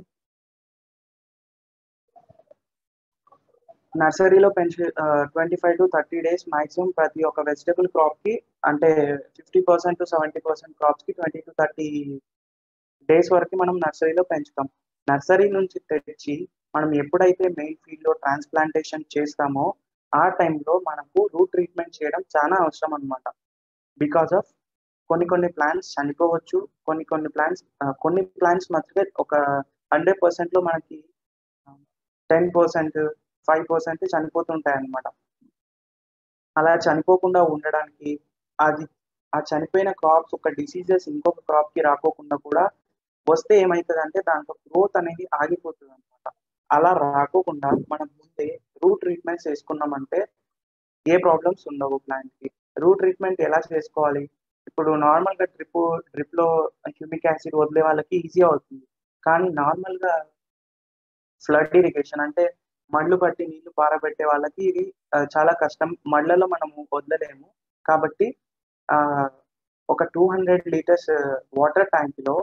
నర్సరీలో పెంచే twenty five to thirty days maximum ప్రతి ఒక్క వెజిటబుల్ క్రాప్ కి అంటే fifty percent to seventy percent crops కి ట్వంటీ టు థర్టీ డేస్ వరకు మనం నర్సరీలో పెంచుతాం నర్సరీ నుంచి తెచ్చి మనం ఎప్పుడైతే మెయిన్ ఫీల్డ్ లో ట్రాన్స్ప్లాంటేషన్ చేస్తామో ఆ టైంలో మనకు రూట్ ట్రీట్మెంట్ చేయడం చాలా అవసరం అనమాట బికాస్ ఆఫ్ కొన్ని కొన్ని ప్లాంట్స్ చనిపోవచ్చు కొన్ని కొన్ని ప్లాంట్స్ కొన్ని ప్లాంట్స్ మాత్రమే ఒక హండ్రెడ్ పర్సెంట్ లో మనకి టెన్ పర్సెంట్ ఫైవ్ పర్సెంట్ చనిపోతుంటాయి అన్నమాట అలా చనిపోకుండా ఉండడానికి అది ఆ చనిపోయిన క్రాప్స్ ఒక డిసీజెస్ ఇంకొక క్రాప్ కి రాకోకుండా కూడా వస్తే ఏమవుతుంది అంటే దాంట్లో గ్రోత్ అనేది ఆగిపోతుంది అనమాట అలా రాకోకుండా మనం ముందే రూట్ ట్రీట్మెంట్స్ చేసుకున్నామంటే ఏ ప్రాబ్లమ్స్ ఉండవు ప్లాంట్ కి రూట్ ట్రీట్మెంట్ ఎలా చేసుకోవాలి ఇప్పుడు నార్మల్ గా డ్రిప్ డ్రిప్ లో హ్యూమిక్ యాసిడ్ వదిలే వాళ్ళకి ఈజీ అవుతుంది కానీ నార్మల్ గా ఫ్లడ్ ఇరిగేషన్ అంటే మడ్లు పట్టి నీళ్లు పారబెట్టే వాళ్ళకి ఇది చాలా కష్టం మడ్లలో మనము వదలలేము కాబట్టి ఆ ఒక two hundred litres water tank లో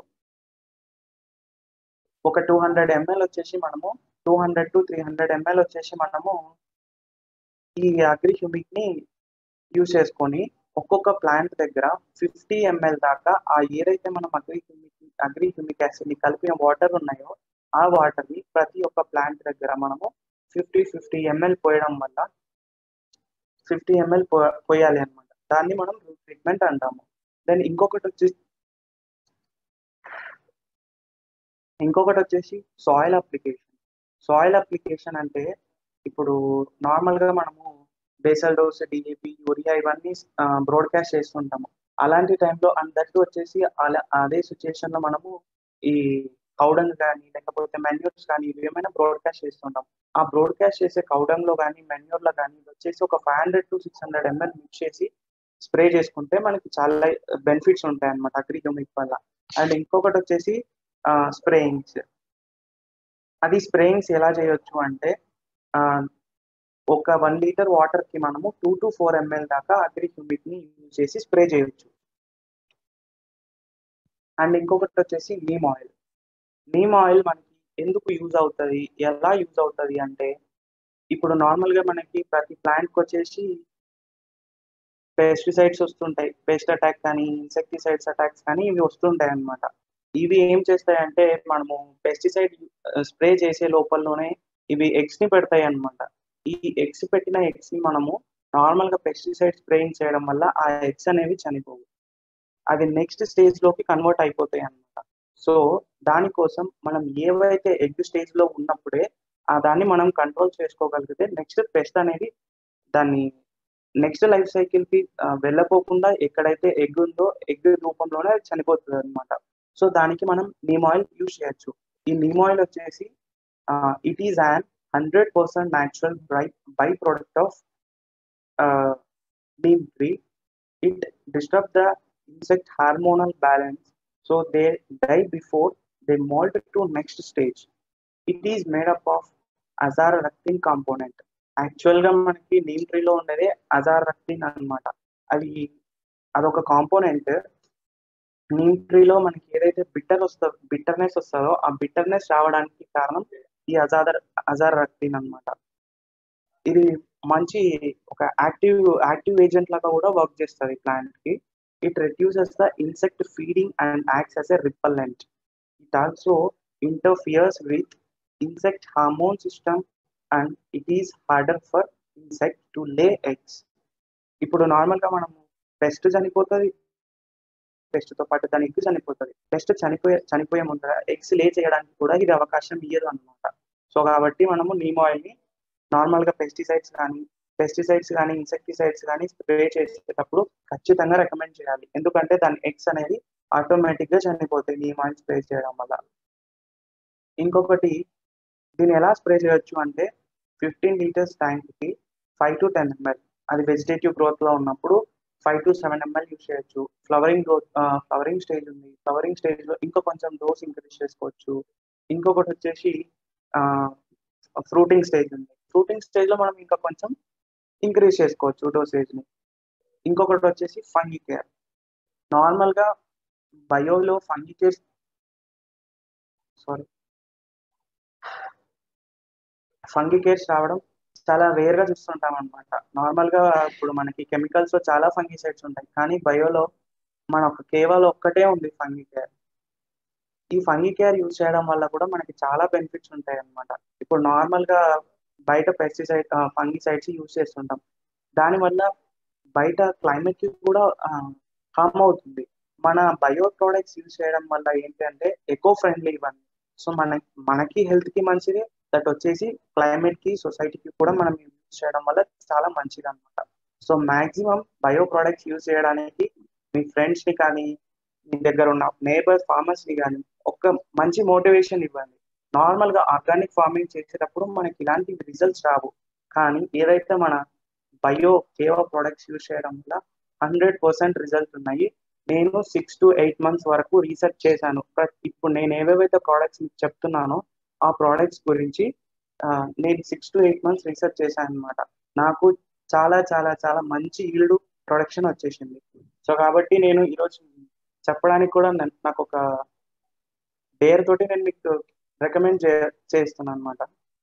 ఒక టూ హండ్రెడ్ ఎంఎల్ వచ్చేసి మనము two hundred to three hundred ML వచ్చేసి మనము ఈ అగ్రి హ్యూమిక్ ని యూజ్ చేసుకొని ఒక్కొక్క ప్లాంట్ దగ్గర ఫిఫ్టీ ఎంఎల్ దాకా ఆ ఏదైతే మనం Agri Humic Agri Humic acid ని కలిపిన వాటర్ ఉన్నాయో ఆ వాటర్ ని ప్రతి ఒక్క ప్లాంట్ దగ్గర మనము ఫిఫ్టీ ఫిఫ్టీ ఎంఎల్ పోయడం వల్ల ఫిఫ్టీ ఎంఎల్ పోయాలి అనమాట దాన్ని మనం రూట్ ట్రీట్మెంట్ అంటాము దెన్ ఇంకొకటి వచ్చేసి ఇంకొకటి వచ్చేసి సాయిల్ అప్లికేషన్ సాయిల్ అప్లికేషన్ అంటే ఇప్పుడు నార్మల్గా మనము బేసల్ డోస్ డిఏపి యూరియా ఇవన్నీ బ్రాడ్కాస్ట్ చేస్తుంటాము అలాంటి టైంలో అందరికీ వచ్చేసి అలా అదే సిచ్యుయేషన్ లో మనము ఈ కౌడంగ్ కానీ లేకపోతే మెన్యూర్స్ కానీ ఇవి ఏమైనా బ్రాడ్కాస్ట్ చేస్తుంటాం ఆ బ్రాడ్కాస్ట్ చేసే కౌడంగ్ లో కానీ మెన్యూర్ లో కానీ వచ్చేసి ఒక five hundred to six hundred ML mix చేసి స్ప్రే చేసుకుంటే మనకి చాలా బెనిఫిట్స్ ఉంటాయి అనమాట అగ్రి హ్యూమిక్ వల్ల అండ్ ఇంకొకటి వచ్చేసి స్ప్రేయింగ్స్ అది స్ప్రేయింగ్స్ ఎలా చేయొచ్చు అంటే ఒక వన్ లీటర్ వాటర్ కి మనము టూ టు ఫోర్ ఎంఎల్ దాకా అగ్రి హ్యూమిక్ ని యూజ్ చేసి స్ప్రే చేయొచ్చు అండ్ ఇంకొకటి వచ్చేసి నీమ్ ఆయిల్ నీమ్ ఆయిల్ మనకి ఎందుకు యూజ్ అవుతుంది ఎలా యూజ్ అవుతుంది అంటే ఇప్పుడు నార్మల్ గా మనకి ప్రతి ప్లాంట్ కి వచ్చేసి పెస్టిసైడ్స్ వస్తుంటాయి పెస్ట్ అటాక్ కానీ ఇన్సెక్టిసైడ్స్ అటాక్స్ కానీ ఇవి వస్తుంటాయి అనమాట ఇవి ఏం చేస్తాయంటే మనము పెస్టిసైడ్ స్ప్రే చేసే లోపలలోనే ఇవి ఎగ్స్ ని పెడతాయి అనమాట ఈ ఎగ్స్ పెట్టిన ఎగ్స్ ని మనము నార్మల్ గా పెస్టిసైడ్ స్ప్రేయింగ్ చేయడం వల్ల ఆ ఎగ్స్ అనేవి చనిపోవు అది నెక్స్ట్ స్టేజ్ లోకి కన్వర్ట్ అయిపోతాయి అనమాట సో దానికోసం మనం ఏవైతే ఎగ్ స్టేజ్ లో ఉన్నప్పుడే ఆ దాన్ని మనం కంట్రోల్ చేసుకోగలిగితే నెక్స్ట్ పెస్ట్ అనేది దాన్ని నెక్స్ట్ లైఫ్ సైకిల్ కి వెళ్ళకోకుండా ఎక్కడైతే ఎగ్ ఉందో ఎగ్ రూపంలోనే చనిపోతుంది అనమాట సో దానికి మనం నీమ్ ఆయిల్ యూజ్ చేయొచ్చు ఈ నీమ్ ఆయిల్ వచ్చేసి it is an hundred percent natural by by product of neem tree it disturb the insect hormonal balance so they die before they moult to next stage it is made up of azadirachtin component actual గా మనకి నీమ్ ట్రీలో ఉండేది అజార్ రక్తిన్ అనమాట అది అదొక కాంపోనెంట్ నీమ్ ట్రీలో మనకి ఏదైతే బిట్టర్ వస్తుందో బిట్టర్నెస్ వస్తుందో ఆ బిట్టర్నెస్ రావడానికి కారణం ఈ అజాదర్ అజార్ రక్తిన్ అనమాట ఇది మంచి ఒక యాక్టివ్ యాక్టివ్ ఏజెంట్ లాగా కూడా వర్క్ చేస్తుంది ప్లాంట్ కి it reduces the insect feeding and acts as a repellent it also interferes with insect hormone system and it is harder for insect to lay eggs ఇప్పుడు నార్మల్ గా మనం పెస్ట్ చనిపోతుంది పెస్ట్ తో పాటు దాని ఎగ్ చనిపోతుంది పెస్ట్ చనిపోయే చనిపోయే ముందర ఎగ్స్ లే చేయడానికి కూడా ఇది అవకాశం ఇయ్యదు అనమాట సో కాబట్టి మనము నీమ్ ఆయిల్ ని నార్మల్ గా పెస్టిసైడ్స్ కానీ పెస్టిసైడ్స్ కానీ ఇన్సెక్టిసైడ్స్ కానీ స్ప్రే చేసేటప్పుడు ఖచ్చితంగా రికమెండ్ చేయాలి ఎందుకంటే దాని ఎగ్స్ అనేది ఆటోమేటిక్ గా చనిపోతాయి నీమ్ ఆయిల్ స్ప్రే చేయడం వల్ల ఇంకొకటి దీన్ని ఎలా స్ప్రే చేయొచ్చు అంటే ఫిఫ్టీన్ లీటర్స్ ట్యాంక్ కి ఫైవ్ టు టెన్ ఎంఎల్ అది వెజిటేటివ్ గ్రోత్ లో ఉన్నప్పుడు five to seven ML use చేయొచ్చు ఫ్లవరింగ్ గ్రోత్ ఫ్లవరింగ్ స్టేజ్ ఉంది ఫ్లవరింగ్ స్టేజ్ లో ఇంకో కొంచెం డోస్ ఇంక్రీజ్ చేసుకోవచ్చు ఇంకొకటి వచ్చేసి ఫ్రూటింగ్ స్టేజ్ ఉంది ఫ్రూటింగ్ స్టేజ్ లో మనం ఇంకా కొంచెం ఇంక్రీజ్ చేసుకోవచ్చు డోసేజ్ని ఇంకొకటి వచ్చేసి ఫంగి కేర్ నార్మల్గా బయోలో Fungi Care sorry Fungi Cares రావడం చాలా రేర్గా చూస్తుంటాం అనమాట నార్మల్గా ఇప్పుడు మనకి కెమికల్స్ లో చాలా ఫంగిసైడ్స్ ఉంటాయి కానీ బయోలో మనకు కేవలం ఒక్కటే ఉంది ఫంగి కేర్ ఈ ఫంగి కేర్ యూజ్ చేయడం వల్ల కూడా మనకి చాలా బెనిఫిట్స్ ఉంటాయి అనమాట ఇప్పుడు నార్మల్గా బయట పెస్టిసైడ్ ఫంగిసైడ్స్ యూజ్ చేస్తుంటాం దానివల్ల బయట క్లైమేట్ కి కూడా హార్మ్ అవుతుంది మన బయో ప్రోడక్ట్స్ యూజ్ చేయడం వల్ల ఏంటంటే ఎకో ఫ్రెండ్లీ ఇవన్నీ సో మన మనకి హెల్త్ కి మంచిది దట్ వచ్చేసి క్లైమేట్ కి సొసైటీకి కూడా మనం యూజ్ చేయడం వల్ల చాలా మంచిది అనమాట so maximum bio products use చేయడానికి మీ ఫ్రెండ్స్ ని కానీ మీ దగ్గర ఉన్న నేబర్ ఫార్మర్స్ ని కానీ ఒక మంచి మోటివేషన్ ఇవ్వండి నార్మల్ గా ఆర్గానిక్ ఫార్మింగ్ చేసేటప్పుడు మనకి ఇలాంటి రిజల్ట్స్ రావు కానీ ఏదైతే మన బయో కేవా ప్రోడక్ట్స్ యూజ్ చేయడం వల్ల హండ్రెడ్ పర్సెంట్ రిజల్ట్ ఉన్నాయి నేను సిక్స్ టు ఎయిట్ మంత్స్ వరకు రీసెర్చ్ చేశాను ఇప్పుడు నేను ఏవేవైతే ప్రోడక్ట్స్ మీకు చెప్తున్నానో ఆ ప్రోడక్ట్స్ గురించి నేను six to eight months research చేశాను అనమాట నాకు చాలా చాలా చాలా మంచి ఈల్డ్ ప్రొడక్షన్ వచ్చేసింది సో కాబట్టి నేను ఈరోజు చెప్పడానికి కూడా నాకు ఒక డేర్ తోటి నేను మీకు రికమెండ్ చే చేస్తున్నాను అనమాట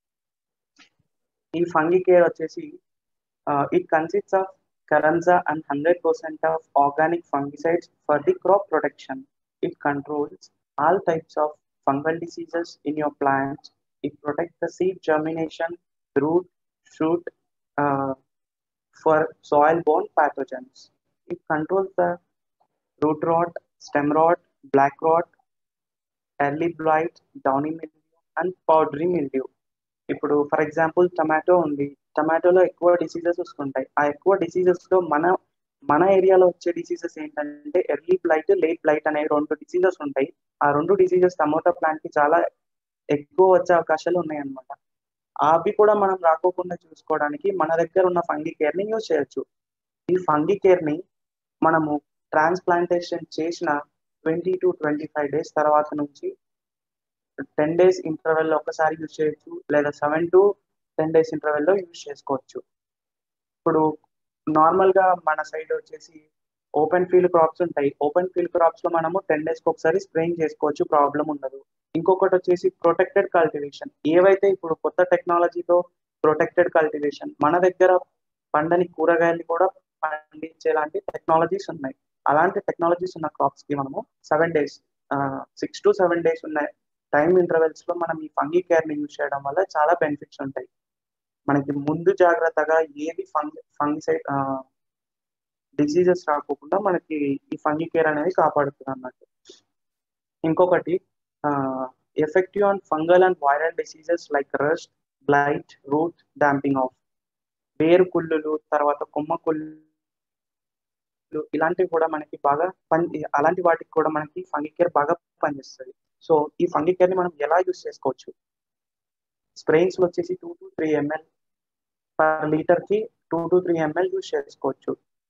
ఈ ఫంగి కేర్ వచ్చేసి it consist of karanja and hundred percent of organic fungicides for the crop protection it controls all types of fungal diseases in your plants. It protects the seed germination, root, shoot uh, for soil-borne pathogens. It controls the root rot, stem rot, black rot, early blight, downy mildew, and powdery mildew. ఇప్పుడు ఫర్ ఎగ్జాంపుల్ టమాటో ఉంది టమాటోలో ఎక్కువ డిసీజెస్ వస్తుంటాయి ఆ ఎక్కువ డిసీజెస్లో మన మన ఏరియాలో వచ్చే డిసీజెస్ ఏంటంటే ఎర్లీ బ్లైట్ లేట్ బ్లైట్ అనే రెండు డిసీజెస్ ఉంటాయి ఆ రెండు డిసీజెస్ టమోటా ప్లాంట్ కి చాలా ఎక్కువ వచ్చే అవకాశాలు ఉన్నాయన్నమాట అవి కూడా మనం రాకోకుండా చూసుకోవడానికి మన దగ్గర ఉన్న ఫంగి కేర్ ని యూజ్ చేయొచ్చు ఈ ఫంగి కేర్ ని మనము ట్రాన్స్ప్లాంటేషన్ చేసిన twenty to twenty five days తర్వాత నుంచి టెన్ డేస్ ఇంటర్వెల్ ఒకసారి యూజ్ చేయొచ్చు లేదా సెవెన్ టు టెన్ డేస్ ఇంటర్వెల్లో యూజ్ చేసుకోవచ్చు ఇప్పుడు నార్మల్ గా మన సైడ్ వచ్చేసి ఓపెన్ ఫీల్డ్ క్రాప్స్ ఉంటాయి ఓపెన్ ఫీల్డ్ క్రాప్స్ లో మనము టెన్ డేస్ కి ఒకసారి స్ప్రేయింగ్ చేసుకోవచ్చు ప్రాబ్లం ఉండదు ఇంకొకటి వచ్చేసి ప్రొటెక్టెడ్ కల్టివేషన్ ఏవైతే ఇప్పుడు కొత్త టెక్నాలజీతో ప్రొటెక్టెడ్ కల్టివేషన్ మన దగ్గర పండని కూరగాయలు కూడా పండించేలాంటి టెక్నాలజీస్ ఉన్నాయి అలాంటి టెక్నాలజీస్ ఉన్న క్రాప్స్ కి మనము seven days six to seven days ఉన్న టైం ఇంటర్వెల్స్ లో మనం ఈ ఫంగీ కేర్ ని యూజ్ చేయడం వల్ల చాలా బెనిఫిట్స్ ఉంటాయి మనకి ముందు జాగ్రత్తగా ఏది ఫంగి ఫంగిసైడ్ డిసీజెస్ రాకోకుండా మనకి ఈ ఫంగి కేర్ అనేది కాపాడుతుంది అన్నట్టు ఇంకొకటి effective on fungal and viral diseases like rust blight root damping off వేరు కుళ్ళులు తర్వాత కొమ్మ కుళ్ళు ఇలాంటివి కూడా మనకి బాగా పని అలాంటి వాటికి కూడా మనకి ఫంగి కేర్ బాగా పనిచేస్తుంది సో ఈ ఫంగి కేర్ ని మనం ఎలా యూస్ చేసుకోవచ్చు స్ప్రేయింగ్స్ వచ్చేసి two to three ML per litre కి two to three ML use చేసుకోవచ్చు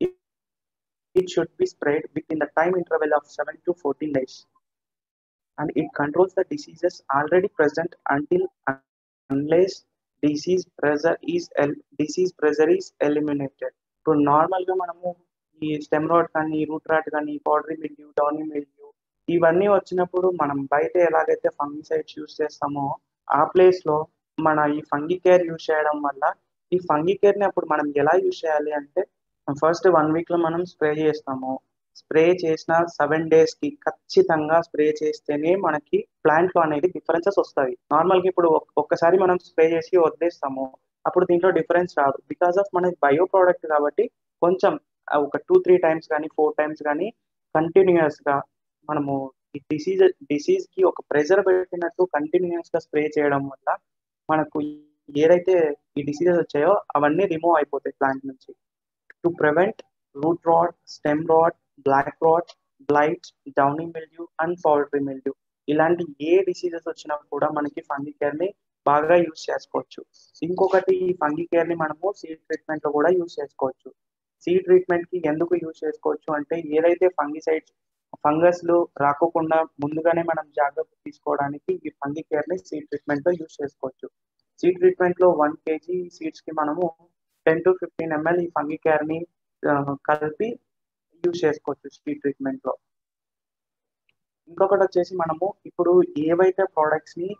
it should be sprayed within the time interval of 7 to 14 days. And it controls the diseases already present until unless disease pressure is disease pressure is eliminated. ఇప్పుడు నార్మల్ గా మనము ఈ స్టెమ్ రాట్ కానీ రూట్ రాట్ కానీ పౌడరీ మిల్యూ డౌనీ మిల్యూ ఇవన్నీ వచ్చినప్పుడు మనం బయట ఎలాగైతే ఫంగిసైడ్స్ యూస్ చేస్తామో ఆ ప్లేస్ లో మన ఈ ఫంగి కేర్ యూస్ చేయడం వల్ల ఈ ఫంగి కేర్ ని అప్పుడు మనం ఎలా యూస్ చేయాలి అంటే ఫస్ట్ వన్ వీక్ లో మనం స్ప్రే చేస్తాము స్ప్రే చేసిన సెవెన్ డేస్ కి ఖచ్చితంగా స్ప్రే చేస్తేనే మనకి ప్లాంట్ లో అనేది డిఫరెన్సెస్ వస్తాయి నార్మల్ గా ఇప్పుడు ఒక్కసారి మనం స్ప్రే చేసి వదిలేస్తాము అప్పుడు దీంట్లో డిఫరెన్స్ రాదు బికాస్ ఆఫ్ మన బయో ప్రోడక్ట్ కాబట్టి కొంచెం ఒక టూ త్రీ టైమ్స్ కానీ ఫోర్ టైమ్స్ కానీ కంటిన్యూస్ గా మనము ఈ డిసీజ్ డిసీజ్ కి ఒక ప్రెజర్ పెట్టినట్టు కంటిన్యూస్ గా స్ప్రే చేయడం వల్ల మనకు ఏదైతే ఈ డిసీజెస్ వచ్చాయో అవన్నీ రిమూవ్ అయిపోతాయి ప్లాంట్ నుంచి to prevent root rot, stem rot, black rot, blight, downy mildew, and powdery mildew. ఇలాంటి ఏ డిసీజెస్ వచ్చినా కూడా మనకి ఫంగి కేర్ ని బాగా యూజ్ చేసుకోవచ్చు ఇంకొకటి ఈ ఫంగి కేర్ ని మనము సీడ్ ట్రీట్మెంట్ లో కూడా యూజ్ చేసుకోవచ్చు సీడ్ ట్రీట్మెంట్ కి ఎందుకు యూజ్ చేసుకోవచ్చు అంటే ఏదైతే ఫంగిసైడ్స్ ఫంగస్ లు రాకోకుండా ముందుగానే మనం జాగ్రత్త తీసుకోవడానికి ఈ ఫంగి కేర్ ని సీడ్ ట్రీట్మెంట్ లో యూజ్ చేసుకోవచ్చు సీడ్ ట్రీట్మెంట్ లో వన్ కేజీ సీడ్స్ కి మనము టెన్ టు ఫిఫ్టీన్ ఎంఎల్ ఈ ఫంగి కేర్ని కలిపి యూజ్ చేసుకోవచ్చు స్ట్రీట్ ట్రీట్మెంట్లో ఇంకొకటి వచ్చేసి మనము ఇప్పుడు ఏవైతే ప్రోడక్ట్స్ ని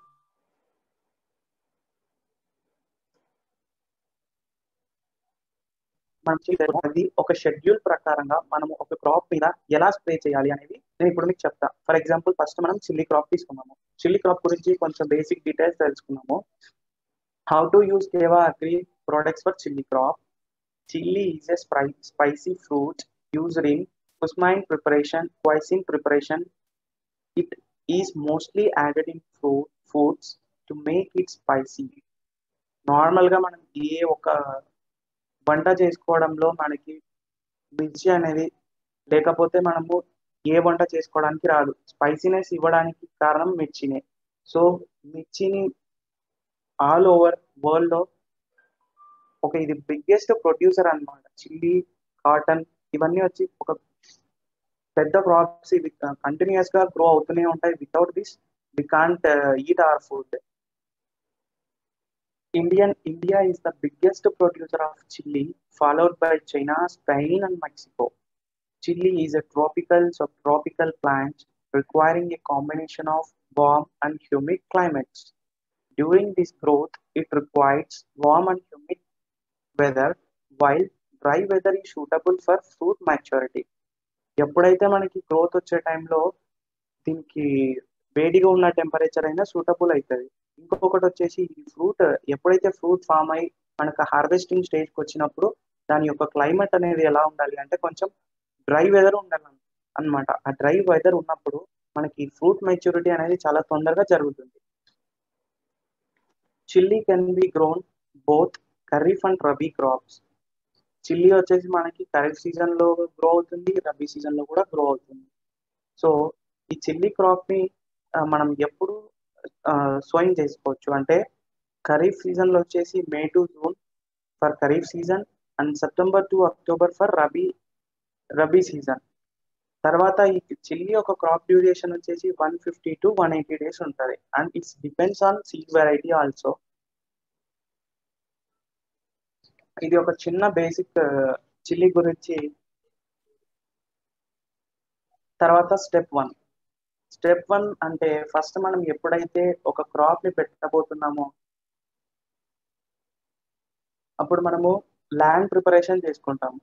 మంచి అది ఒక షెడ్యూల్ ప్రకారంగా మనము ఒక క్రాప్ మీద ఎలా స్ప్రే చేయాలి అనేది నేను ఇప్పుడు మీకు చెప్తా ఫర్ ఎగ్జాంపుల్ ఫస్ట్ మనం చిల్లీ క్రాప్ తీసుకున్నాము చిల్లీ క్రాప్ గురించి కొంచెం బేసిక్ డీటెయిల్స్ తెలుసుకున్నాము how to use Keva Agri products for chilli crop chilli is a spi spicy fruit used in cuisine preparation cuisine preparation it is mostly added in fruit foods to make it spicy నార్మల్గా మనం ఏ ఒక వంట చేసుకోవడంలో మనకి మిర్చి అనేది లేకపోతే మనము ఏ వంట చేసుకోవడానికి రాదు స్పైసీనెస్ ఇవ్వడానికి కారణం మిర్చినే సో మిర్చిని ఆల్ ఓవర్ వరల్డ్లో ఒక ఇది బిగ్గెస్ట్ ప్రొడ్యూసర్ అనమాట చిల్లీ కాటన్ ఇవన్నీ వచ్చి ఒక పెద్ద క్రాప్స్ ఇవి కంటిన్యూస్ గా గ్రో అవుతూనే ఉంటాయి without this we can't eat our food Indian India is the biggest producer of chili, followed by China, Spain, and Mexico. Chili is a tropical subtropical plant requiring a combination of warm and humid climates. During this growth, it requires warm and humid weather, while dry weather is suitable for fruit maturity. ఎప్పుడైతే మనకి గ్రోత్ వచ్చే టైంలో దీనికి వేడిగా ఉన్న టెంపరేచర్ అయినా సూటబుల్ అవుతుంది ఇంకొకటి వచ్చేసి ఈ ఫ్రూట్ ఎప్పుడైతే ఫ్రూట్ ఫామ్ అయి మనకు హార్వెస్టింగ్ స్టేజ్కి వచ్చినప్పుడు దాని యొక్క క్లైమేట్ అనేది ఎలా ఉండాలి అంటే కొంచెం డ్రై వెదర్ ఉండాలి అనమాట ఆ డ్రై వెదర్ ఉన్నప్పుడు మనకి ఫ్రూట్ మెచ్యూరిటీ అనేది చాలా తొందరగా జరుగుతుంది chilli can be grown both kharif and rabi crops chilli వచ్చేసి మనకి ఖరీఫ్ సీజన్ లో గ్రో అవుతుంది రబీ సీజన్ లో కూడా గ్రో అవుతుంది సో ఈ చిల్లీ క్రాప్ ని మనం ఎప్పుడు సోయింగ్ చేసుకోవచ్చు అంటే ఖరీఫ్ సీజన్ లో వచ్చేసి May to June for kharif season and September to October for rabi rabi season తర్వాత ఈ చిల్లీ ఒక క్రాప్ డ్యూరేషన్ వచ్చేసి one fifty to one eighty days ఉంటుంది and it's depends on seed variety also ఇది ఒక చిన్న బేసిక్ చిల్లీ గురించి తర్వాత స్టెప్ వన్ స్టెప్ వన్ అంటే ఫస్ట్ మనం ఎప్పుడైతే ఒక క్రాప్ ని పెట్టబోతున్నామో అప్పుడు మనము ల్యాండ్ ప్రిపరేషన్ చేసుకుంటాము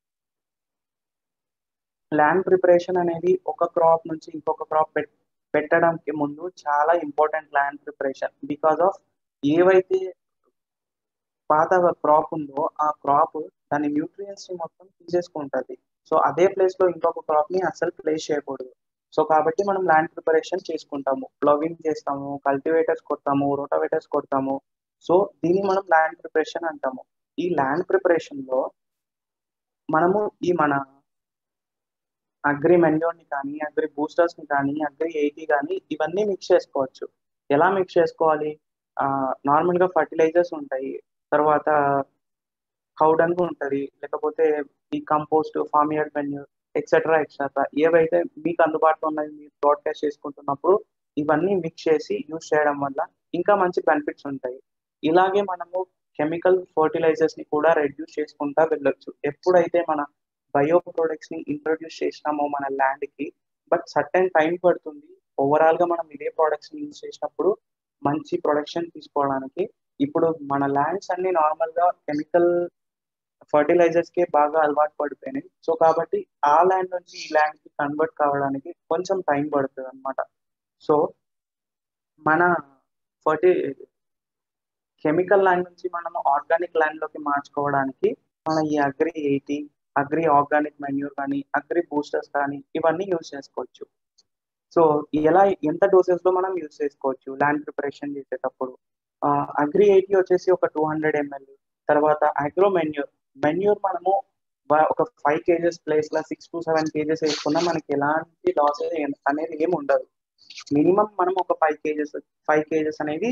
ల్యాండ్ ప్రిపరేషన్ అనేది ఒక క్రాప్ నుంచి ఇంకొక క్రాప్ పెట్టడానికి ముందు చాలా important land preparation because of ఏవైతే పాత క్రాప్ ఉందో ఆ క్రాప్ దాని న్యూట్రియన్స్ ని మొత్తం తీసేసుకుంటది సో అదే ప్లేస్ లో ఇంకొక క్రాప్ ని అసలు ప్లేస్ చేయకూడదు సో కాబట్టి మనం ల్యాండ్ ప్రిపరేషన్ చేసుకుంటాము ప్లవింగ్ చేస్తాము కల్టివేటర్స్ కొడతాము రోటావేటర్స్ కొడతాము సో దీన్ని మనం ల్యాండ్ ప్రిపరేషన్ అంటాము ఈ ల్యాండ్ ప్రిపరేషన్ లో మనము ఈ మన అగ్రి మెన్యూర్ని కానీ అగ్రి బూస్టర్స్ ని కానీ అగ్రి ఎయిటీ కానీ ఇవన్నీ మిక్స్ చేసుకోవచ్చు ఎలా మిక్స్ చేసుకోవాలి నార్మల్ గా ఫర్టిలైజర్స్ ఉంటాయి తర్వాత కౌడంగ్ ఉంటుంది లేకపోతే ఈ compost farmyard manure etcetera etcetera ఏవైతే మీకు అందుబాటులో ఉన్నాయి మీరు బ్రాడ్కాస్ట్ చేసుకుంటున్నప్పుడు ఇవన్నీ మిక్స్ చేసి యూజ్ చేయడం వల్ల ఇంకా మంచి బెనిఫిట్స్ ఉంటాయి ఇలాగే మనము కెమికల్ ఫర్టిలైజర్స్ ని కూడా రెడ్యూస్ చేసుకుంటా వెళ్ళొచ్చు ఎప్పుడైతే మన బయో ప్రొడక్ట్స్ ని ఇంట్రొడ్యూస్ చేసినామో మన ల్యాండ్ కి బట్ సర్టెన్ టైం పడుతుంది ఓవరాల్ గా మనం ఇదే ప్రొడక్ట్స్ ని యూజ్ చేసినప్పుడు మంచి ప్రొడక్షన్ తీసుకోవడానికి ఇప్పుడు మన ల్యాండ్స్ అన్ని నార్మల్ గా కెమికల్ ఫర్టిలైజర్స్ కి బాగా అలవాటు పడిపోయినాయి సో కాబట్టి ఆ ల్యాండ్ నుంచి ఈ ల్యాండ్ కి కన్వర్ట్ కావడానికి కొంచెం టైం పడుతుంది అనమాట సో మన ఫర్టి కెమికల్ ల్యాండ్ నుంచి మనం ఆర్గానిక్ ల్యాండ్ లోకి మార్చుకోవడానికి మన ఈ agri eighty agri organic manure కానీ అగ్రి బూస్టర్స్ కానీ ఇవన్నీ యూజ్ చేసుకోవచ్చు సో ఎలా ఎంత డోసెస్ లో మనం యూజ్ చేసుకోవచ్చు ల్యాండ్ ప్రిపరేషన్ చేసేటప్పుడు అగ్రి ఎయిటీ వచ్చేసి ఒక టూ హండ్రెడ్ ఎంఎల్ తర్వాత అగ్రో మెన్యూర్ మెన్యూర్ మనము ఒక ఫైవ్ కేజెస్ ప్లేస్ లా సిక్స్ టు సెవెన్ కేజెస్ వేసుకున్నా మనకి ఎలాంటి లాస్ అనేది ఏమి ఉండదు మినిమం మనం ఒక ఫైవ్ కేజెస్ ఫైవ్ కేజెస్ అనేది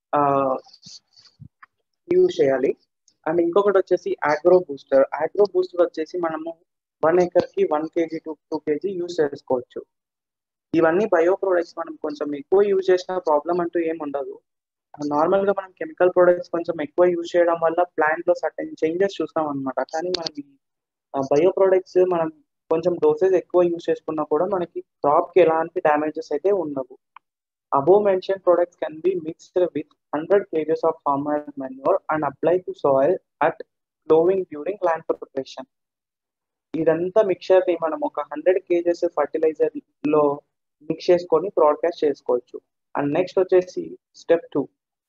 యూజ్ చేయాలి అండ్ ఇంకొకటి వచ్చేసి ఆగ్రో బూస్టర్ ఆగ్రో బూస్టర్ వచ్చేసి మనము వన్ ఏకర్ కి one KG two two KG use చేసుకోవచ్చు ఇవన్నీ బయో ప్రొడక్ట్స్ మనం కొంచెం ఎక్కువ యూజ్ చేసిన ప్రాబ్లం అంటూ ఏమి ఉండదు నార్మల్ గా మనం కెమికల్ ప్రొడక్ట్స్ కొంచెం ఎక్కువ యూజ్ చేయడం వల్ల ప్లాంట్ లో సర్టెన్ చేంజెస్ చూస్తాం అనమాట కానీ మనం బయో ప్రొడక్ట్స్ మనం కొంచెం డోసెస్ ఎక్కువ యూజ్ చేసుకున్నా కూడా మనకి క్రాప్ కి ఎలాంటి డ్యామేజెస్ అయితే ఉండవు above mentioned products can be mixed with 100 kgs of farmer manure and applied to soil at flowing during land preparation ఇదంతా మిక్చర్ ని మనం ఒక హండ్రెడ్ కేజెస్ ఫర్టిలైజర్ లో మిక్స్ చేసుకొని బ్రాడ్కాస్ట్ చేసుకోవచ్చు అండ్ నెక్స్ట్ వచ్చేసి స్టెప్ టూ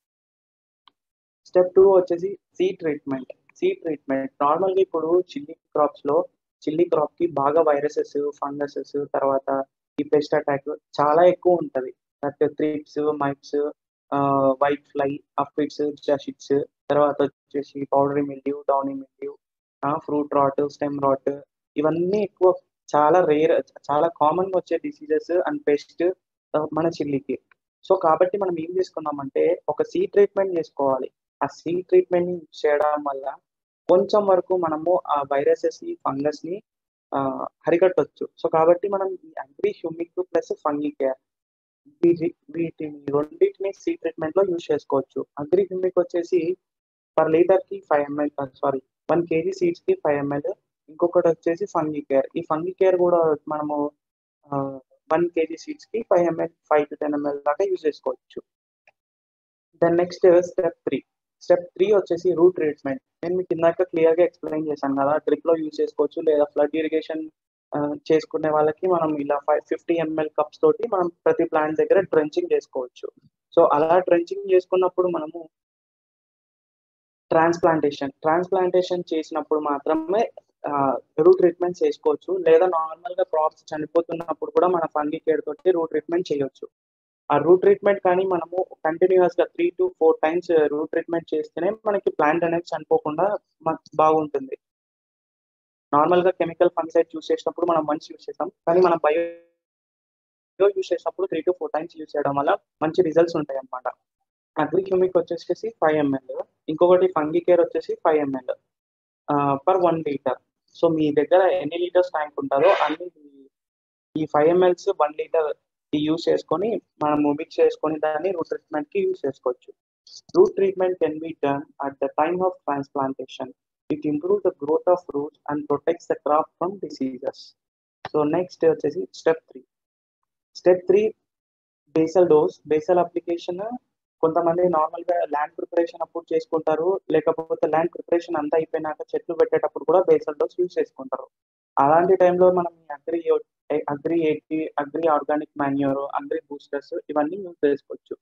స్టెప్ టూ వచ్చేసి సీ ట్రీట్మెంట్ సీ ట్రీట్మెంట్ నార్మల్గా ఇప్పుడు చిల్లీ క్రాప్స్ లో చిల్లీ క్రాప్ కి బాగా వైరసెస్ ఫంగసెస్ తర్వాత ఈ పెస్ట్ అటాక్ చాలా ఎక్కువ ఉంటది that thrips mites white fly aphids jassids తర్వాత వచ్చేసి powdery mildew downy mildew fruit rot stem rot ఇవన్నీ ఎక్కువ చాలా రేర్ చాలా కామన్ గా వచ్చే డిసీజెస్ అండ్ పెస్ట్ మన చిల్లీకి సో కాబట్టి మనం ఏం చేసుకున్నామంటే ఒక సీ ట్రీట్మెంట్ చేసుకోవాలి ఆ సీ ట్రీట్మెంట్ ని చేయడం వల్ల కొంచెం వరకు మనము ఆ వైరసెస్ ని ఫంగస్ ని హరికట్టవచ్చు సో కాబట్టి మనం ఈ agri humic plus fungi care వీటి వీటిని రెండింటిని సీ ట్రీట్మెంట్ లో యూజ్ చేసుకోవచ్చు అగ్రి హ్యూమిక్ వచ్చేసి పర్ లీటర్ కి five ML sorry one KG seeds కి ఫైవ్ ఎంఎల్ ఇంకొకటి వచ్చేసి ఫంగి కేర్ ఈ ఫంగి కేర్ కూడా మనము వన్ కేజీ సీడ్స్ కి five ML five to ten ML దాకా యూజ్ చేసుకోవచ్చు then next step three step three వచ్చేసి రూట్ ట్రీట్మెంట్ నేను మీకు ఇందాక క్లియర్ గా ఎక్స్ప్లెయిన్ చేశాను కదా డ్రిప్ లో యూజ్ చేసుకోవచ్చు లేదా ఫ్లడ్ ఇరిగేషన్ చేసుకునే వాళ్ళకి మనం ఇలా ఫైవ్ ఫిఫ్టీ ఎంఎల్ కప్స్ తోటి మనం ప్రతి ప్లాంట్ దగ్గర డ్రెంచింగ్ చేసుకోవచ్చు సో అలా డ్రెంచింగ్ చేసుకున్నప్పుడు మనము ట్రాన్స్ప్లాంటేషన్ ట్రాన్స్ప్లాంటేషన్ చేసినప్పుడు మాత్రమే రూట్ ట్రీట్మెంట్ చేసుకోవచ్చు లేదా నార్మల్ గా క్రాప్స్ చనిపోతున్నప్పుడు కూడా మన ఫంగి కేర్ తోటి రూట్ ట్రీట్మెంట్ చేయొచ్చు ఆ రూట్ ట్రీట్మెంట్ కానీ మనము కంటిన్యూస్ గా three to four times root treatment చేస్తేనే మనకి ప్లాంట్ అనేది చనిపోకుండా బాగుంటుంది నార్మల్ గా కెమికల్ ఫంగిసైడ్ యూస్ చేసినప్పుడు మనం మంచి యూస్ చేస్తాం కానీ మనం బయో యూస్ చేసినప్పుడు three to four times use చేయడం వల్ల మంచి రిజల్ట్స్ ఉంటాయి అనమాట అగ్రి హ్యూమిక్ వచ్చేసి ఫైవ్ ఎంఎల్ ఇంకొకటి ఫంగి కేర్ వచ్చేసి five ML per one litre so మీ దగ్గర ఎన్ని లీటర్స్ ట్యాంక్ ఉంటుందో అన్ని ఈ five MLs one litre use చేసుకొని మనము మిక్స్ చేసుకొని దాన్ని రూట్ ట్రీట్మెంట్ కి యూస్ చేసుకోవచ్చు root treatment can be done at the time of transplantation it improve the growth of roots and protects the crop from diseases so next వచ్చేసి step three step three basal dose basal application కొంతమంది నార్మల్ గా ల్యాండ్ ప్రిపరేషన్ అప్పుడు చేసుకుంటారు లేకపోతే ల్యాండ్ ప్రిపరేషన్ అంతా అయిపోయినాక చెట్లు పెట్టేటప్పుడు కూడా బేసల్ డోస్ యూజ్ చేసుకుంటారు అలాంటి టైంలో మనం agri agri eighty agri organic manure agri boosters ఇవన్నీ యూజ్ చేసుకోవచ్చు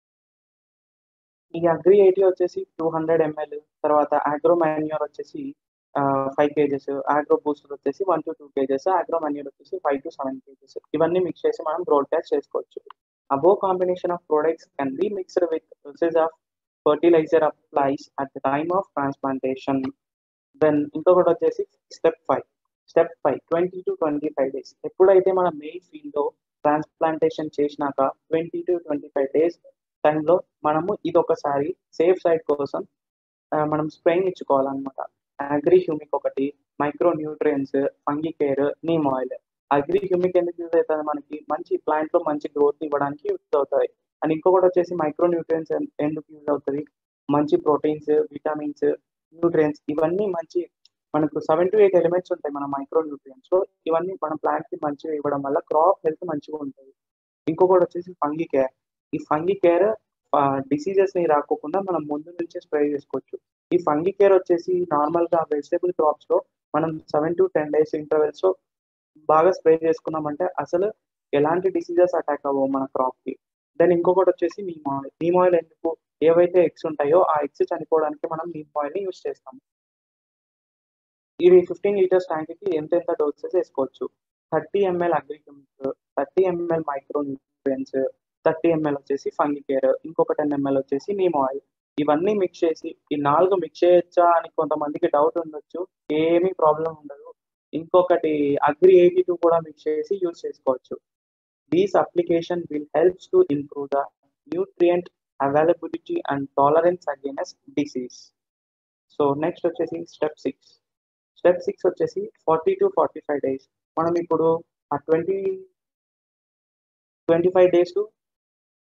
ఈ అగ్రి ఎయిటీ వచ్చేసి టూ హండ్రెడ్ ఎంఎల్ తర్వాత ఆగ్రో మాన్యూర్ వచ్చేసి ఫైవ్ కేజెస్ ఆగ్రో బూస్టర్ వచ్చేసి one to two kgs agro manure వచ్చేసి ఫైవ్ టు సెవెన్ కేజెస్ ఇవన్నీ మిక్స్ చేసి మనం బ్రాడ్కాస్ట్ చేసుకోవచ్చు above combination of products can be mixed with doses of fertilizer applies at the time of transplantation. Then ఇంకొకటి వచ్చేసి step five step five twenty to twenty five days ఎప్పుడైతే మన మెయిన్ ఫీల్డ్ లో ట్రాన్స్ప్లాంటేషన్ చేసినాక twenty to twenty five days టైంలో మనము ఇది ఒకసారి సేఫ్ సైడ్ కోసం మనం స్ప్రేయింగ్ ఇచ్చుకోవాలన్నమాట అగ్రి హ్యూమిక్ ఒకటి micro nutrients fungi care neem oil agri humic ఎందుకు యూజ్ అవుతుంది మనకి మంచి ప్లాంట్ లో మంచి గ్రోత్ ఇవ్వడానికి యూజ్ అవుతుంది అండ్ ఇంకొకటి వచ్చేసి మైక్రో న్యూట్రియన్స్ ఎందుకు యూజ్ అవుతుంది మంచి ప్రోటీన్స్ విటమిన్స్ న్యూట్రియన్స్ ఇవన్నీ మంచి మనకు సెవెన్ టు ఎయిట్ ఎలిమెంట్స్ ఉంటాయి మన మైక్రో న్యూట్రియన్స్ లో ఇవన్నీ మన ప్లాంట్ కి మంచిగా ఇవ్వడం వల్ల క్రాప్ హెల్త్ మంచిగా ఉంటుంది ఇంకొకటి వచ్చేసి ఫంగి కేర్ ఈ ఫంగి కేర్ డిసీజెస్ ని రాకోకుండా మనం ముందు నుంచే స్ప్రే చేసుకోవచ్చు ఈ ఫంగి కేర్ వచ్చేసి నార్మల్ గా వెజిటేబుల్ క్రాప్స్ లో మనం seven to ten days intervals లో బాగా స్ప్రే చేసుకున్నామంటే అసలు ఎలాంటి డిసీజెస్ అటాక్ అవ్వవు మన క్రాప్ కి దెన్ ఇంకొకటి వచ్చేసి నీమ్ ఆయిల్ నీమ్ ఆయిల్ ఎందుకు ఏవైతే ఎగ్స్ ఉంటాయో ఆ ఎగ్స్ చనిపోవడానికి మనం నీమ్ ఆయిల్ ని యూజ్ చేస్తాం ఇది ఫిఫ్టీన్ లీటర్స్ ట్యాంక్ కి ఎంత ఎంత డోసెస్ వేసుకోవచ్చు thirty ML agri humic thirty ML micro nutrients thirty ML వచ్చేసి ఫంగి కేర్ ఇంకొక టెన్ ఎంఎల్ వచ్చేసి నీమ్ ఆయిల్ ఇవన్నీ మిక్స్ చేసి ఈ నాలుగు మిక్స్ చేయొచ్చా అని కొంతమందికి డౌట్ ఉండొచ్చు ఏమీ ప్రాబ్లం ఉండదు ఇంకొకటి అగ్రి ఎయిటీ టూ కూడా మిక్స్ చేసి యూజ్ చేసుకోవచ్చు these application will helps to improve the nutrient availability and tolerance against disease so next వచ్చేసి స్టెప్ సిక్స్ స్టెప్ సిక్స్ వచ్చేసి forty to forty five days మనం ఇప్పుడు ఆ twenty twenty five days to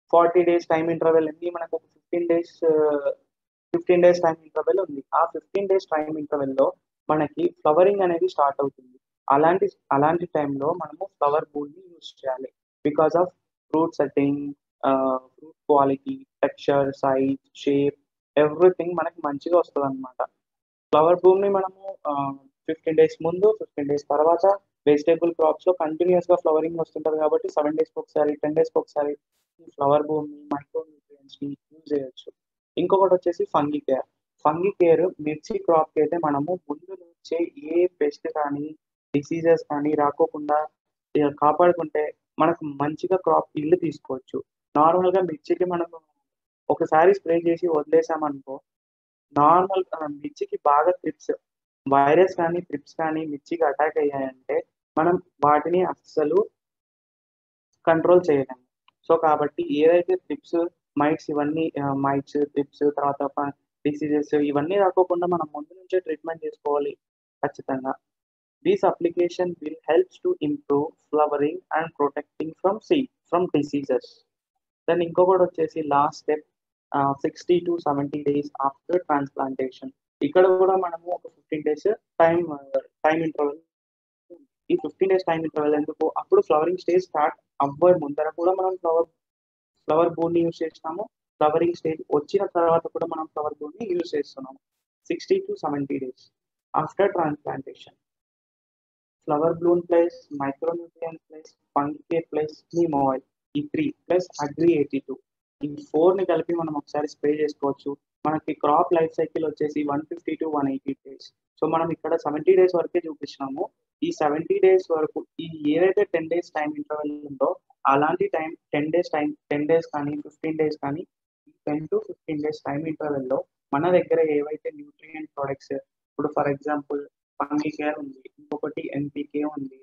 forty days time interval ఉంది మనకు ఒక fifteen days fifteen days time interval ఉంది ఆ ఫిఫ్టీన్ డేస్ టైం ఇంటర్వెల్లో మనకి ఫ్లవరింగ్ అనేది స్టార్ట్ అవుతుంది అలాంటి అలాంటి టైంలో మనము ఫ్లవర్ బూల్ని యూజ్ చేయాలి because of fruit setting fruit quality texture size shape everything మనకి మంచిగా వస్తుంది అనమాట ఫ్లవర్ బూమ్ని మనము ఫిఫ్టీన్ డేస్ ముందు ఫిఫ్టీన్ డేస్ తర్వాత వెజిటేబుల్ క్రాప్స్ లో కంటిన్యూస్ గా ఫ్లవరింగ్ వస్తుంటది కాబట్టి సెవెన్ డేస్ ఒకసారి టెన్ డేస్ ఒకసారి ఫ్లవర్ బూమ్ ని మైక్రో న్యూట్రియన్స్ ని యూజ్ చేయొచ్చు ఇంకొకటి వచ్చేసి ఫంగి కేర్ ఫంగి కేర్ మిర్చి క్రాప్ కి అయితే మనము ముందు నుంచే ఏ పెస్ట్ కానీ డిసీజెస్ కానీ రాకోకుండా ఇక కాపాడుకుంటే మనకు మంచిగా క్రాప్ ఇల్లు తీసుకోవచ్చు నార్మల్ గా మిర్చికి మనము ఒకసారి స్ప్రే చేసి వదిలేసామనుకో నార్మల్ మిర్చికి బాగా ట్రిప్స్ వైరస్ కానీ ట్రిప్స్ కానీ మిర్చికి అటాక్ అయ్యాయంటే మనం వాటిని అస్సలు కంట్రోల్ చేయలేము సో కాబట్టి ఏదైతే ట్రిప్స్ మైట్స్ ఇవన్నీ మైట్స్ ట్రిప్స్ తర్వాత డిసీజెస్ ఇవన్నీ రాకోకుండా మనం ముందు నుంచే ట్రీట్మెంట్ చేసుకోవాలి ఖచ్చితంగా these application will helps to improve flowering and protecting from see from diseases then ఇంకొకటి వచ్చేసి last step sixty to seventy days after transplantation ఇక్కడ కూడా మనము ఒక fifteen days time time interval ఈ ఫిఫ్టీన్ డేస్ టైం ఇంటర్వెల్ ఎందుకు అప్పుడు ఫ్లవరింగ్ స్టేజ్ స్టార్ట్ అవ్వే ముందర కూడా మనం ఫ్లవర్ ఫ్లవర్ బోర్డ్ని యూజ్ చేసినాము ఫ్లవరింగ్ స్టేజ్ వచ్చిన తర్వాత కూడా మనం ఫ్లవర్ బోర్డ్ని యూజ్ చేస్తున్నాము sixty to seventy days after transplantation flower bloom plus micronutrient plus పంకే ప్లస్ నీమోయిల్ ఈ three plus agri eighty two ఈ ఫోర్ ని కలిపి మనం ఒకసారి స్ప్రే చేసుకోవచ్చు మనకి క్రాప్ లైఫ్ సైకిల్ వచ్చేసి one fifty to one eighty days so మనం ఇక్కడ సెవెంటీ డేస్ వరకే చూపించినాము ఈ సెవెంటీ డేస్ వరకు ఈ ఏదైతే టెన్ డేస్ టైం ఇంటర్వెల్ ఉందో అలాంటి time ten days time ten days కానీ ఫిఫ్టీన్ డేస్ కానీ ten to fifteen days time ఇంటర్వెల్లో మన దగ్గర ఏవైతే న్యూట్రియంట్ ప్రోడక్ట్స్ ఇప్పుడు ఫర్ ఎగ్జాంపుల్ ఫంగీ కేర్ ఉంది ఇంకొకటి ఎన్పికే ఉంది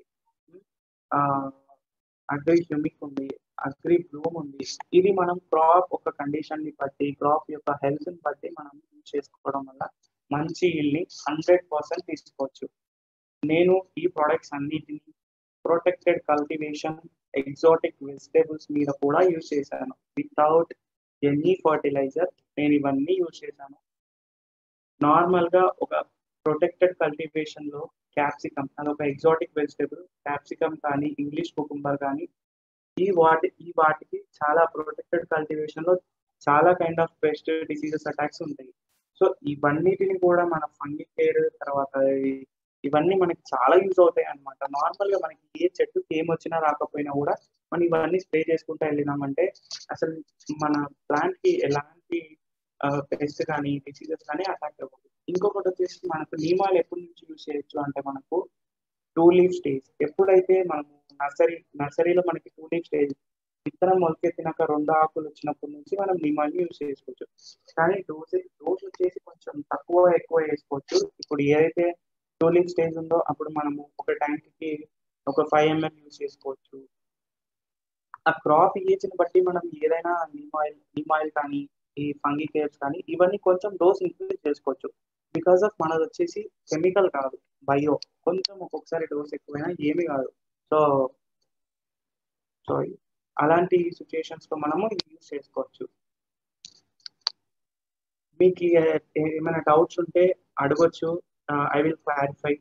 అగ్రి హ్యూమిక్ ఉంది అగ్రి బ్లూమ్ ఉంది ఇది మనం క్రాప్ ఒక కండిషన్ ని బట్టి క్రాప్ యొక్క హెల్త్ ని బట్టి మనం యూజ్ చేసుకోవడం వల్ల మంచి ఇల్ని హండ్రెడ్ పర్సెంట్ తీసుకోవచ్చు నేను ఈ ప్రొడక్ట్స్ అన్నిటిని ప్రొటెక్టెడ్ కల్టివేషన్ ఎగ్జాటిక్ వెజిటేబుల్స్ మీద కూడా యూజ్ చేశాను వితౌట్ ఎనీ ఫర్టిలైజర్ నేను ఇవన్నీ యూజ్ చేశాను నార్మల్ గా ఒక ప్రొటెక్టెడ్ కల్టివేషన్ లో క్యాప్సికమ్ అదొక ఎగ్జాటిక్ వెజిటేబుల్ క్యాప్సికమ్ కానీ ఇంగ్లీష్ కుకుంబర్ కానీ ఈ వాటి ఈ వాటికి చాలా ప్రొటెక్టెడ్ కల్టివేషన్ లో చాలా kind of pest diseases attacks ఉంటాయి సో ఇవన్నిటిని కూడా మన ఫంగి కేర్ తర్వాత ఇవన్నీ మనకి చాలా యూజ్ అవుతాయి అనమాట నార్మల్ గా మనకి ఏ చెట్టుకి ఏం వచ్చినా రాకపోయినా కూడా మనం ఇవన్నీ స్ప్రే చేసుకుంటూ వెళ్ళినామంటే అసలు మన ప్లాంట్ కి ఎలాంటి పెస్ట్ కానీ డిసీజెస్ కానీ అటాక్ అవ్వదు ఇంకొకటి వచ్చేసి మనకు నియమాలు ఎప్పటి నుంచి యూజ్ చేయొచ్చు అంటే మనకు టూ లీఫ్ స్టేజ్ ఎప్పుడైతే మనము నర్సరీ నర్సరీలో మనకి టూ లీఫ్ స్టేజ్ విత్తనం మొలకెత్తినాక రెండు ఆకులు వచ్చినప్పటి నుంచి మనం నియమాన్ని యూజ్ చేసుకోవచ్చు కానీ డోస్ డోస్ వచ్చేసి కొంచెం తక్కువ ఎక్కువ వేసుకోవచ్చు ఇప్పుడు ఏదైతే టూ లీఫ్ స్టేజ్ ఉందో అప్పుడు మనము ఒక ట్యాంక్కి ఒక ఫైవ్ ఎంఎల్ యూజ్ చేసుకోవచ్చు ఆ క్రాప్ ఏజ్ని బట్టి మనం ఏదైనా నీమ్ ఆయిల్ నీమ్ ఆయిల్ కానీ ఈ ఫంగి కేర్స్ కానీ ఇవన్నీ కొంచెం డోస్ ఇంక్రీజ్ చేసుకోవచ్చు బికాస్ ఆఫ్ మనది వచ్చేసి కెమికల్ కాదు బయో కొంచెం ఒక్కొక్కసారి డోస్ ఎక్కువైనా ఏమీ కాదు సో సో అలాంటి సిచ్యుయేషన్స్ లో మనము యూజ్ చేసుకోవచ్చు మీకు ఏమైనా డౌట్స్ ఉంటే అడగొచ్చు ఐ విల్ క్లారిఫై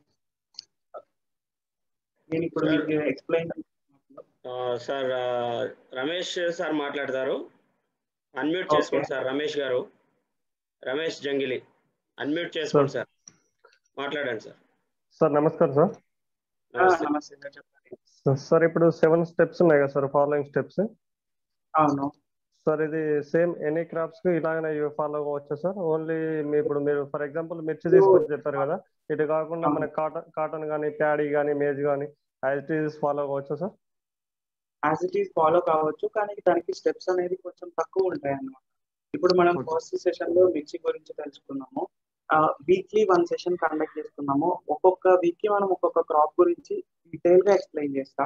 నేను ఇప్పుడు మీకు ఎక్స్ప్లెయిన్ సార్ రమేష్ సార్ మాట్లాడతారు అన్మ్యూట్ చేసుకోండి సార్ రమేష్ గారు రమేష్ జంగిలి అన్మ్యూట్ చేసుకోండి సార్ మాట్లాడండి సార్ సార్ నమస్కారం సార్ నమస్తే చెప్పండి సార్ ఇప్పుడు సెవెన్ స్టెప్స్ ఉన్నాయి కదా సార్ ఫాలోయింగ్ స్టెప్స్ అవును సార్ ఇది సేమ్ ఎనీ క్రాప్స్ కి ఇలాగనే ఫాలో అవ్వచ్చా సార్ ఓన్లీ మీ ఇప్పుడు మీరు ఫర్ ఎగ్జాంపుల్ మిర్చి తీసుకొని చెప్పారు కదా ఇటు కాకుండా మన కాటన్ కాటన్ కానీ ప్యాడీ కానీ మేజ్ కానీ యాజ్ ఇట్ ఈస్ ఫాలో అవ్వచ్చా sir as it is follow కావచ్చు కానీ దానికి స్టెప్స్ అనేది కొంచెం తక్కువ ఉంటాయి అన్నమాట ఇప్పుడు మనం ఫస్ట్ సెషన్ లో మిర్చి గురించి తెలుసుకున్నాము వీక్లీ వన్ సెషన్ కండక్ట్ చేసుకున్నాము ఒక్కొక్క వీక్ కి మనం ఒక్కొక్క క్రాప్ గురించి డీటెయిల్ గా ఎక్స్ప్లెయిన్ చేస్తా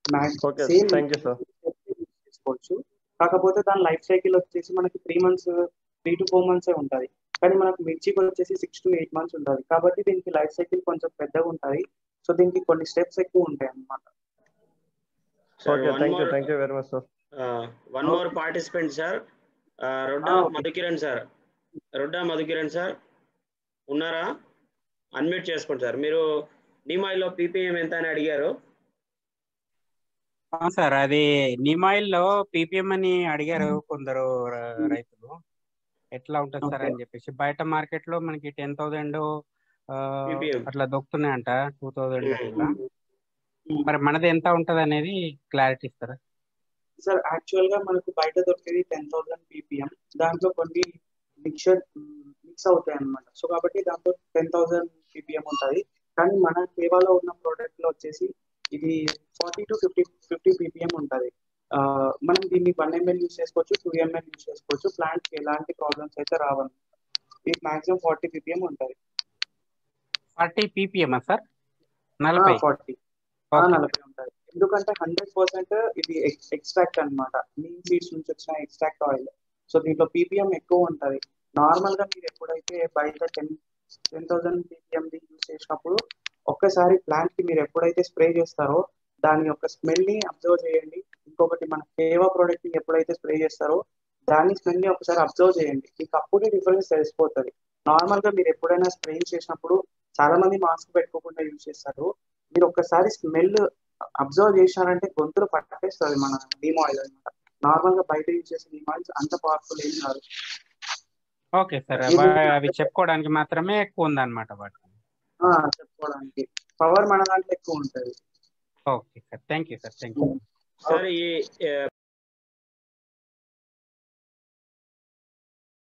చేసుకోవచ్చు కాకపోతే దాని లైఫ్ సైకిల్ వచ్చేసి మనకి three months three to four months ఉంటుంది కానీ మనకు మిర్చికి వచ్చేసి సిక్స్ టు ఎయిట్ మంత్స్ ఉంటుంది కాబట్టి దీనికి లైఫ్ సైకిల్ కొంచెం పెద్దగా ఉంటుంది సో దీనికి కొన్ని స్టెప్స్ ఎక్కువ ఉంటాయి అన్నమాట okay thank you thank you very much sir one more participant sir Rodda Ah, okay. Madhukiran sir Rodda Madhukiran sir ఉన్నారా అన్మ్యూట్ చేసుకోండి సార్ మీరు డిమాయిల్లో పీపీఎం ఎంత అని అడిగారు ఆ, సార్ అది నిమాయిల్లో పీపీఎం అని అడిగారు కొందరు ర- రైతులు ఎట్లా ఉంటుంది సార్ అని చెప్పేసి బయట మార్కెట్ లో మనకి టెన్ థౌసండ్ PPM. అట్లా దొక్కుతున్నాయంట టూ థౌసండ్ Mm. అట్లా మరి మనది ఎంత ఉంటది అనేది క్లారిటీ ఇస్తారా సార్ యాక్చువల్ గా మనకు బయట దొరికేది టెన్ థౌసండ్ పీపీఎం దాంట్లో కొన్ని మిక్చర్ మిక్స్ అవుతాయి అన్నమాట సో కాబట్టి దాంట్లో టెన్ థౌసండ్ పీపీఎం ఉంటుంది కానీ మన సేవాలో ఉన్న ప్రోడక్ట్ లో వచ్చేసి ఇది forty to fifty fifty PPM ఉంటుంది మనం దీన్ని వన్ ఎంఎల్ యూస్ చేసుకోవచ్చు టూ ఎంఎల్ యూస్ చేసుకోవచ్చు ప్లాంట్ ఎలాంటి ప్రాబ్లమ్స్ అయితే రావన్నమాట ఇది మాక్సిమం ఫార్టీ పీపీఎం ఉంటుంది ఫార్టీ పీపీఎం సార్ నలభై ఫార్టీ Okay. నలభై ఉంటుంది ఎందుకంటే హండ్రెడ్ పర్సెంట్ ఇది ఎక్స్ట్రాక్ట్ అన్నమాట నీమ్ సీడ్స్ నుంచి వచ్చిన ఎక్స్ట్రాక్ట్ ఆయిల్ సో దీంట్లో పీపీఎం ఎక్కువ ఉంటుంది నార్మల్ గా మీరు ఎప్పుడైతే బయట ten ten thousand PPM use చేసినప్పుడు ఒక్కసారి ప్లాంట్ కి మీరు ఎప్పుడైతే స్ప్రే చేస్తారో దాని యొక్క స్మెల్ ని అబ్జర్వ్ చేయండి ఇంకొకటి మన కేవా ప్రోడక్ట్ ని ఎప్పుడైతే స్ప్రే చేస్తారో దాని స్మెల్ ని ఒకసారి అబ్జర్వ్ చేయండి మీకు అప్పుడే డిఫరెన్స్ తెలిసిపోతుంది నార్మల్ గా మీరు ఎప్పుడైనా స్ప్రే చేసినప్పుడు చాలా మంది మాస్క్ పెట్టుకోకుండా యూజ్ చేస్తారు మీరు ఒక్కసారి స్మెల్ అబ్జర్వ్ చేశారంటే గొంతులు పట్టేస్తుంది మన నీమ్ ఆయిల్ అనమాట నార్మల్ గా బయట యూజ్ చేసే నీమ్ ఆయిల్స్ అంత పవర్ఫుల్ ఏం కాదు ఓకే సార్ ఇది- అవి చెప్పుకోవడానికి మాత్రమే ఎక్కువ ఉందన్నమాట వాటి ఆ, చెప్పుకోవడానికి పవర్ మన దాంట్లో ఎక్కువ ఉంటుంది okay sir thank you sir thank you sir ఈ